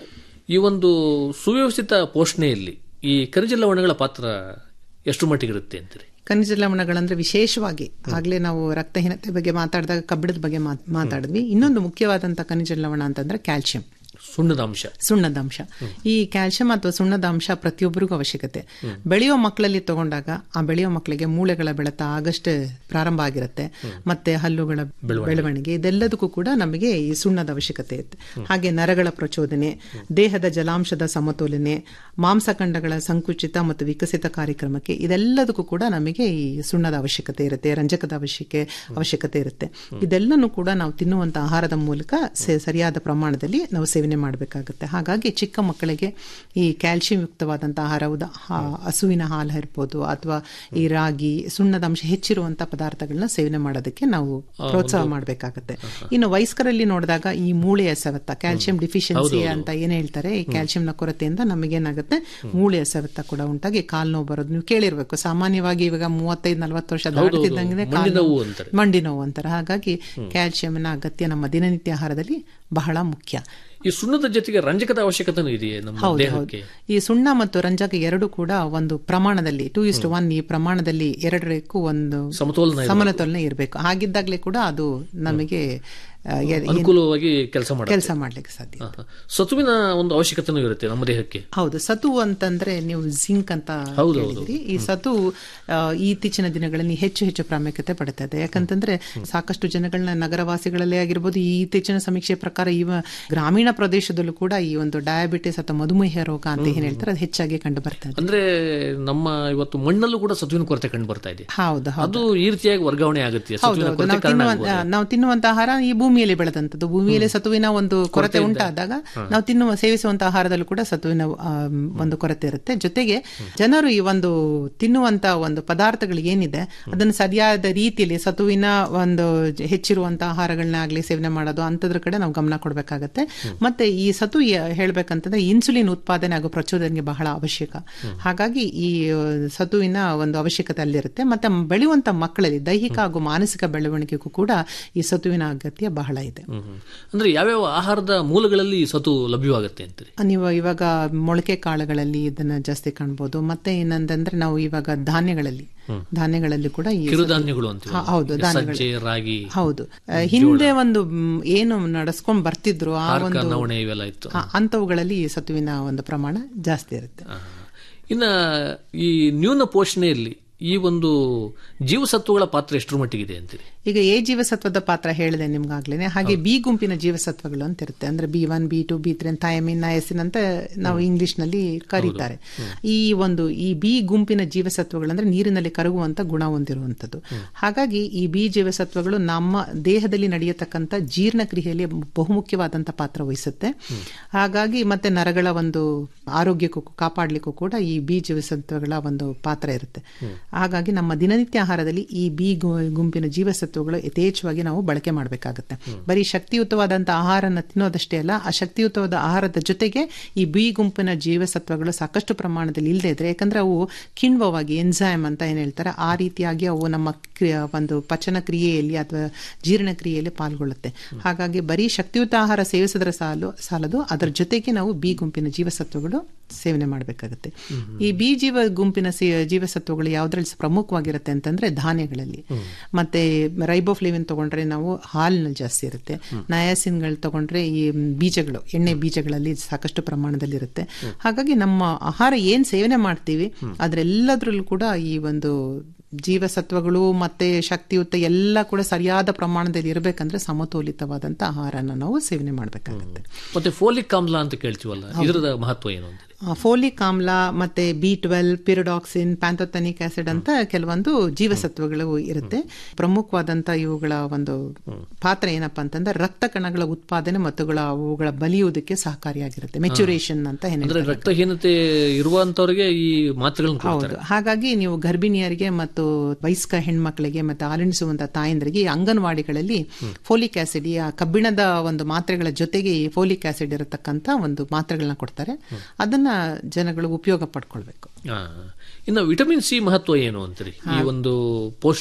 ಈ ಒಂದು ಸುವ್ಯವಸ್ಥಿತ ಪೋಷಣೆಯಲ್ಲಿ ಈ ಖನಿಜ ಲವಣಗಳ ಪಾತ್ರ ಎಷ್ಟು ಮಟ್ಟಿಗಿರುತ್ತೆ ಅಂತೀರಿ ಖನಿಜ ಲವಣಗಳಂದ್ರೆ ವಿಶೇಷವಾಗಿ ಆಗ್ಲೇ ನಾವು ರಕ್ತಹೀನತೆ ಬಗ್ಗೆ ಮಾತಾಡಿದಾಗ ಕಬ್ಬಿಣದ ಬಗ್ಗೆ ಮಾತ್- ಮಾತಾಡಿದ್ವಿ ಇನ್ನೊಂದು ಮುಖ್ಯವಾದಂತ ಖನಿಜ ಲವಣ ಅಂತಂದ್ರೆ ಕ್ಯಾಲ್ಸಿಯಂ ಸುಣ್ಣದ ಅಂಶ ಸುಣ್ಣದ ಅಂಶ ಈ ಕ್ಯಾಲ್ಸಿಯಂ ಅಥವಾ ಸುಣ್ಣದ ಅಂಶ ಪ್ರತಿಯೊಬ್ಬರಿಗೂ ಅವಶ್ಯಕತೆ ಬೆಳೆಯೋ ಮಕ್ಕಳಲ್ಲಿ ತಗೊಂಡಾಗ ಆ ಬೆಳೆಯೋ ಮಕ್ಕಳಿಗೆ ಮೂಳೆಗಳ ಬೆಳೆತ ಆಗಷ್ಟೇ ಪ್ರಾರಂಭ ಆಗಿರುತ್ತೆ ಮತ್ತೆ ಹಲ್ಲುಗಳ ಬೆಳವಣಿಗೆ ಇದೆಲ್ಲದಕ್ಕೂ ಕೂಡ ನಮಗೆ ಈ ಸುಣ್ಣದ ಅವಶ್ಯಕತೆ ಇರುತ್ತೆ ಹಾಗೆ ನರಗಳ ಪ್ರಚೋದನೆ ದೇಹದ ಜಲಾಂಶದ ಸಮತೋಲನೆ ಮಾಂಸಖಂಡಗಳ ಸಂಕುಚಿತ ಮತ್ತು ವಿಕಸಿತ ಕಾರ್ಯಕ್ರಮಕ್ಕೆ ಇದೆಲ್ಲದಕ್ಕೂ ಕೂಡ ನಮಗೆ ಈ ಸುಣ್ಣದ ಅವಶ್ಯಕತೆ ಇರುತ್ತೆ ರಂಜಕದ ಅವಶ್ಯಕೆ ಅವಶ್ಯಕತೆ ಇರುತ್ತೆ ಇದೆಲ್ಲನೂ ಕೂಡ ನಾವು ತಿನ್ನುವಂತ ಆಹಾರದ ಮೂಲಕ ಸೆ- ಸರಿಯಾದ ಪ್ರಮಾಣದಲ್ಲಿ ನಾವು ಸೇವನೆ ಮಾಡಬೇಕಾಗುತ್ತೆ ಹಾಗಾಗಿ ಚಿಕ್ಕ ಮಕ್ಕಳಿಗೆ ಈ ಕ್ಯಾಲ್ಸಿಯಂ ಯುಕ್ತವಾದಂಥ ಆಹಾರ ಉದಾ ಹಾ- ಹಸುವಿನ ಹಾಲು ಇರ್ಬೋದು ಅಥವಾ ಈ ರಾಗಿ ಸುಣ್ಣದ ಅಂಶ ಹೆಚ್ಚಿರುವಂತಹ ಪದಾರ್ಥಗಳನ್ನ ಸೇವನೆ ಮಾಡೋದಕ್ಕೆ ನಾವು ಪ್ರೋತ್ಸಾಹ ಮಾಡಬೇಕಾಗುತ್ತೆ ಇನ್ನು ವಯಸ್ಕರಲ್ಲಿ ನೋಡಿದಾಗ ಈ ಮೂಳೆಯ ಸವೆತ ಕ್ಯಾಲ್ಸಿಯಂ ಡಿಫಿಷಿಯನ್ಸಿ ಅಂತ ಏನ್ ಹೇಳ್ತಾರೆ ಈ ಕ್ಯಾಲ್ಸಿಯಂನ ಕೊರತೆಯಿಂದ ನಮಗೇನಾಗುತ್ತೆ ಮೂಳೆಯ ಸವೆತ ಕೂಡ ಉಂಟಾಗಿ ಕಾಲು ನೋವು ಬರೋದು ನೀವು ಕೇಳಿರ್ಬೇಕು ಸಾಮಾನ್ಯವಾಗಿ ಇವಾಗ ಮೂವತ್ತೈದು ನಲವತ್ತು ವರ್ಷ ದಾಟ್ತಿದ್ದಂಗೆ ಮಂಡಿ ಕಾಲು ನೋವು ನೋವು ಅಂತಾರೆ. ಮಂಡಿ ನೋವು ಅಂತಾರೆ ಹಾಗಾಗಿ ಕ್ಯಾಲ್ಸಿಯಂನ ಅಗತ್ಯ ನಮ್ಮ ದಿನನಿತ್ಯ ಆಹಾರದಲ್ಲಿ ಬಹಳ ಮುಖ್ಯ ಈ ಸುಣ್ಣದ ಜೊತೆಗೆ ರಂಜಕದ ಅವಶ್ಯಕತೆನೂ ಇದೆಯೇ ನಮ್ಮ ಹೌದು ಹೌದು ದೇಹಕ್ಕೆ ಈ ಸುಣ್ಣ ಮತ್ತು ರಂಜಕ ಎರಡು ಕೂಡ ಒಂದು ಪ್ರಮಾಣದಲ್ಲಿ ಟೂ ಇಸ್ಟ್ ಒನ್ ಈ ಪ್ರಮಾಣದಲ್ಲಿ ಎರಡರಕ್ಕೂ ಒಂದು ಸಮತೋಲನ ಇರ್ಬೇಕು. ಸಮತೋಲನ ಇರಬೇಕು ಹಾಗಿದ್ದಾಗಲೇ ಕೂಡ ಅದು ನಮಗೆ ಆ, ಎ- ಏನ್- ಅನುಕೂಲವಾಗಿ ಕೆಲಸ ಮಾಡ ಕೆಲಸ ಮಾಡ್ಲಿಕ್ಕೆ ಸಾಧ್ಯ ಸತುವಿನ ಒಂದು ಅವಶ್ಯಕತೆನೂ ಇರುತ್ತೆ ನಮ್ಮ ದೇಹಕ್ಕೆ ಹೌದು ಸತು ಅಂತಂದ್ರೆ ನೀವು ಜಿಂಕ್ ಅಂತ ಹೌದು, ಕೇಳಿದ್ರಿ ಈ ಸತು ಆ, ಇತ್ತೀಚಿನ ದಿನಗಳಲ್ಲಿ ಹೆಚ್ಚು ಹೆಚ್ಚು ಪ್ರಾಮುಖ್ಯತೆ ಪಡ್ತಾ ಇದೆ ಯಾಕಂತಂದ್ರೆ ಸಾಕಷ್ಟು ಜನಗಳನ್ನ ನಗರವಾಸಿಗಳಲ್ಲೇ ಆಗಿರ್ಬೋದು ಈ ಇತ್ತೀಚಿನ ಸಮೀಕ್ಷೆ ಪ್ರಕಾರ ಇವ ಗ್ರಾಮೀಣ ಪ್ರದೇಶದಲ್ಲೂ ಕೂಡ ಈ ಒಂದು ಡಯಾಬಿಟಿಸ್ ಅಥವಾ ಮಧುಮೇಹ ರೋಗ ಅಂತ ಏನ್ ಹೇಳ್ತಾರೆ ಅದು ಹೆಚ್ಚಾಗಿ ಕಂಡು ಬರ್ತಾ ಇದೆ ಅಂದ್ರೆ ನಮ್ಮ ಇವತ್ತು ಮಣ್ಣಲ್ಲೂ ಕೂಡ ಸತುವಿನ ಕೊರತೆ ಕಂಡು ಬರ್ತಾ ಇದೆ ಹೌದು ಹೌದು ಅದು ಈ ರೀತಿಯಾಗಿ ವರ್ಗಾವಣೆ ಆಗುತ್ತೆ ಹೌದು ಸತುವಿನ ಹೌದು ಕೊರತೆ ನಾವು ಕಾರಣ ತಿನ್ನುವಂತ ಆಗ್ಬೋದು. ನಾವು ತಿನ್ನುವಂತ ಆಹಾರ ಈ ಭೂಮಿಯಲ್ಲಿ ಬೆಳೆದಂತದ್ದು ಭೂಮಿಯಲ್ಲಿ ಸತುವಿನ ಒಂದು ಕೊರತೆ ಕೊರತೆಯಿಂದ. ಉಂಟಾದಾಗ ನಾವು ತಿನ್ನುವ ಸೇವಿಸುವಂತ ಆಹಾರದಲ್ಲೂ ಕೂಡ ಸತುವಿನ ಆ, ಒಂದು ಕೊರತೆ ಇರುತ್ತೆ ಜೊತೆಗೆ ಜನರು ಈ ಒಂದು ತಿನ್ನುವಂತ ಒಂದು ಪದಾರ್ಥಗಳು ಏನಿದೆ ಅದನ್ನು ಸರಿಯಾದ ರೀತಿಯಲ್ಲಿ ಸತುವಿನ ಒಂದು ಜ- ಹೆಚ್ಚಿರುವಂತ ಆಹಾರಗಳನ್ನ ಆಗ್ಲಿ ಸೇವನೆ ಮಾಡೋದು ಅಂತದ್ರ ಕಡೆ ನಾವು ಗಮನ ಕೊಡಬೇಕಾಗತ್ತೆ ಮತ್ತೆ ಈ ಸತು ಯ- ಹೇಳ್ಬೇಕಂತಂದ್ರೆ ಇನ್ಸುಲಿನ್ ಉತ್ಪಾದನೆ ಹಾಗೂ ಪ್ರಚೋದನೆಗೆ ಬಹಳ ಅವಶ್ಯಕ ಹಾಗಾಗಿ ಈ ಆ, ಸತುವಿನ ಒಂದು ಅವಶ್ಯಕತೆ ಅಲ್ಲಿರುತ್ತೆ ಮತ್ತೆ ಬೆಳೆಯುವಂತ ಮಕ್ಕಳಲ್ಲಿ ದೈಹಿಕ ಹಾಗೂ ಮಾನಸಿಕ ಬೆಳವಣಿಗೆಗೂ ಕೂಡ ಈ ಸತುವಿನ ಅಗತ್ಯ ಬಹಳ ಇದೆ ಹ್ಮ್, ಹ್ಮ್. ಅಂದ್ರೆ ಯಾವ್ಯಾವ ಆಹಾರದ ಮೂಲಗಳಲ್ಲಿ ಈ ಸತು ಲಭ್ಯವಾಗುತ್ತೆ ಅಂತೀರಿ ನೀವು ಇವಾಗ ಮೊಳಕೆ ಕಾಳುಗಳಲ್ಲಿ ಇದನ್ನ ಜಾಸ್ತಿ ಕಾಣ್ಬೋದು ಮತ್ತೆ ಏನಂತಂದ್ರೆ ನಾವು ಇವಾಗ ಧಾನ್ಯಗಳಲ್ಲಿ ಧಾನ್ಯಗಳಲ್ಲಿ ಕೂಡ ಈ ಕಿರುಧಾನ್ಯಗಳು ಅಂತೀವಿ ಹಾ, ಹೌದು ಈಗ ಧಾನ್ಯಗಳು ಸಜ್ಜೆ ರಾಗಿ ಹೌದು ಆ, ಹಿಂದೆ ಒಂದು ಮ್, ಏನು ನಡೆಸ್ಕೊಂಡ್ ಬರ್ತಿದ್ರು ಆ ಹಾರ್ಕ ಒಂದು ನವಣೆ ಇವೆಲ್ಲ ಇತ್ತು ಆ, ಅಂಥವುಗಳಲ್ಲಿ ಈ ಸತುವಿನ ಒಂದು ಪ್ರಮಾಣ ಜಾಸ್ತಿ ಇರುತ್ತೆ ಇನ್ನ ಈ ನ್ಯೂನ ಪೋಷಣೆಯಲ್ಲಿ ಈ ಒಂದು ಜೀವಸತ್ವಗಳ ಪಾತ್ರ ಎಷ್ಟರ ಮಟ್ಟಿಗಿದೆ ಅಂತೀರಿ ಈಗ ಎ ಜೀವಸತ್ವದ ಪಾತ್ರ ಹೇಳಿದೆ ನಿಮ್ಗಾಗ್ಲೇನೆ ಹಾಗೆ ಬಿ ಗುಂಪಿನ ಜೀವಸತ್ವಗಳು ಅಂತ ಇರುತ್ತೆ ಅಂದ್ರೆ B one B two B three thiamine niacin ಅಂತ ನಾವು ಇಂಗ್ಲಿಷ್ ನಲ್ಲಿ ಕರೀತಾರೆ ಈ ಒಂದು ಈ ಬಿ ಗುಂಪಿನ ಜೀವಸತ್ವಗಳು ಅಂದ್ರೆ ನೀರಿನಲ್ಲಿ ಕರಗುವಂತ ಗುಣ ಹೊಂದಿರುವಂತದ್ದು ಹಾಗಾಗಿ ಈ ಬಿ ಜೀವಸತ್ವಗಳು ನಮ್ಮ ದೇಹದಲ್ಲಿ ನಡೆಯತಕ್ಕಂತ ಜೀರ್ಣಕ್ರಿಯೆಯಲ್ಲಿ ಬಹುಮುಖ್ಯವಾದಂತ ಪಾತ್ರ ವಹಿಸುತ್ತೆ ಹಾಗಾಗಿ ಮತ್ತೆ ನರಗಳ ಒಂದು ಆರೋಗ್ಯಕ್ಕೂ ಕಾಪಾಡ್ಲಿಕ್ಕೂ ಕೂಡ ಈ ಬಿ ಜೀವಸತ್ವಗಳ ಒಂದು ಪಾತ್ರ ಇರುತ್ತೆ ಹಾಗಾಗಿ ನಮ್ಮ ದಿನನಿತ್ಯ ಆಹಾರದಲ್ಲಿ ಈ ಬಿ ಗು- ಗುಂಪಿನ ಜೀವಸತ್ವಗಳು ಯಥೇಚ್ಛವಾಗಿ ನಾವು ಬಳಕೆ ಮಾಡಬೇಕಾಗುತ್ತೆ ಬರೀ ಶಕ್ತಿಯುತವಾದಂಥ ಆಹಾರನ ತಿನ್ನೋದಷ್ಟೇ ಅಲ್ಲ ಆ ಶಕ್ತಿಯುತವಾದ ಆಹಾರದ ಜೊತೆಗೆ ಈ ಬಿ ಗುಂಪಿನ ಜೀವಸತ್ವಗಳು ಸಾಕಷ್ಟು ಪ್ರಮಾಣದಲ್ಲಿ ಇಲ್ಲದೆ ಇದ್ರೆ ಯಾಕಂದ್ರೆ ಅವು ಕಿಣ್ವವಾಗಿ ಎನ್ಸೈಮ್ ಅಂತ ಏನ್ ಹೇಳ್ತಾರೆ ಆ ರೀತಿಯಾಗಿ ಅವು ನಮ್ಮ ಕ್ರಿಯೆ- ಒಂದು ಪಚನ ಕ್ರಿಯೆಯಲ್ಲಿ ಅಥವಾ ಜೀರ್ಣಕ್ರಿಯೆಯಲ್ಲಿ ಪಾಲ್ಗೊಳ್ಳುತ್ತೆ ಹಾಗಾಗಿ ಬರೀ ಶಕ್ತಿಯುತ ಆಹಾರ ಸೇವಿಸಿದ್ರೆ ಸಾಲು ಸಾಲದು ಅದರ ಜೊತೆಗೆ ನಾವು ಬಿ ಗುಂಪಿನ ಜೀವಸತ್ವಗಳು ಸೇವನೆ ಮಾಡಬೇಕಾಗುತ್ತೆ ಈ ಬಿ ಜೀವ ಗುಂಪಿನ ಸಿ- ಜೀವಸತ್ವಗಳು ಯಾವ್ದ್ರಲ್ಲಿ ಪ್ರಮುಖವಾಗಿರುತ್ತೆ ಅಂತಂದ್ರೆ ಧಾನ್ಯಗಳಲ್ಲಿ ಮತ್ತೆ ರೈಬೋಫ್ಲೇವಿನ್ ತಗೊಂಡ್ರೆ ನಾವು ಹಾಲಿನಲ್ಲಿ ಜಾಸ್ತಿ ಇರುತ್ತೆ ನಯಾಸಿನ್ಗಳು ತಗೊಂಡ್ರೆ ಈ ಬೀಜಗಳು ಎಣ್ಣೆ ಬೀಜಗಳಲ್ಲಿ ಸಾಕಷ್ಟು ಪ್ರಮಾಣದಲ್ಲಿ ಇರುತ್ತೆ ಹಾಗಾಗಿ ನಮ್ಮ ಆಹಾರ ಏನ್ ಸೇವನೆ ಮಾಡ್ತೀವಿ ಅದ್ರೆಲ್ಲದ್ರಲ್ಲೂ ಕೂಡ ಈ ಒಂದು ಜೀವಸತ್ವಗಳು ಮತ್ತೆ ಶಕ್ತಿಯುತ ಎಲ್ಲ ಕೂಡ ಸರಿಯಾದ ಪ್ರಮಾಣದಲ್ಲಿ ಇರಬೇಕಂದ್ರೆ ಸಮತೋಲಿತವಾದಂತ ಆಹಾರನ ನಾವು ಸೇವನೆ ಮಾಡಬೇಕಾಗುತ್ತೆ ಮತ್ತೆ ಫೋಲಿಕ್ ಆಮ್ಲ ಅಂತ ಕೇಳ್ತೀವಲ್ಲ ಇದರದ ಮಹತ್ವ ಏನು ಅಂತೀರಿ ಫೋಲಿಕ್ ಆಮ್ಲ ಮತ್ತೆ B twelve pyridoxine pantothenic acid ಅಂತ ಕೆಲವೊಂದು ಜೀವಸತ್ವಗಳು ಇರುತ್ತೆ ಪ್ರಮುಖವಾದಂತ ಇವುಗಳ ಒಂದು ಪಾತ್ರ ಏನಪ್ಪಾ ಅಂತಂದ್ರೆ ರಕ್ತ ಕಣಗಳ ಉತ್ಪಾದನೆ ಮತ್ತು ಗಳ- ಅವುಗಳ ಬಲಿಯುವುದಕ್ಕೆ ಸಹಕಾರಿಯಾಗಿರುತ್ತೆ ಮೆಚುರೇಷನ್ ಅಂತ ಏನ್ ಅಂದ್ರೆ ಹೇಳ್ತಾರೆ. ರಕ್ತಹೀನತೆ ಇರುವಂತವರಿಗೆ ಈ ಮಾತ್ರೆಗಳನ್ನು ಹೌದು ಕೊಡ್ತಾರೆ ಹಾಗಾಗಿ ನೀವು ಗರ್ಭಿಣಿಯರಿಗೆ ಮತ್ತು ವಯಸ್ಕ ಹೆಣ್ಮಕ್ಳಿಗೆ ಮತ್ತು ಹಾಲುಣಿಸುವಂತ ತಾಯಂದ್ರಿಗೆ ಈ ಅಂಗನವಾಡಿಗಳಲ್ಲಿ ಫೋಲಿಕ್ ಆಸಿಡ್ ಈ ಆ ಕಬ್ಬಿಣದ ಒಂದು ಮಾತ್ರೆಗಳ ಜೊತೆಗೆ ಈ ಫೋಲಿಕ್ ಆಸಿಡ್ ಇರತಕ್ಕಂತ ಒಂದು ಮಾತ್ರೆಗಳನ್ನ ಕೊಡ್ತಾರೆ ಅದನ್ನ ಜನಗಳು ಉಪಯೋಗ ಪಡ್ಕೊಳ್ಬೇಕು ಆ, ಇನ್ನು ವಿಟಮಿನ್ ಸಿ ಮಹತ್ವ ಏನು ಅಂತೀರಿ ಈ ಒಂದು ಪೋಷಣೆಯಲ್ಲಿ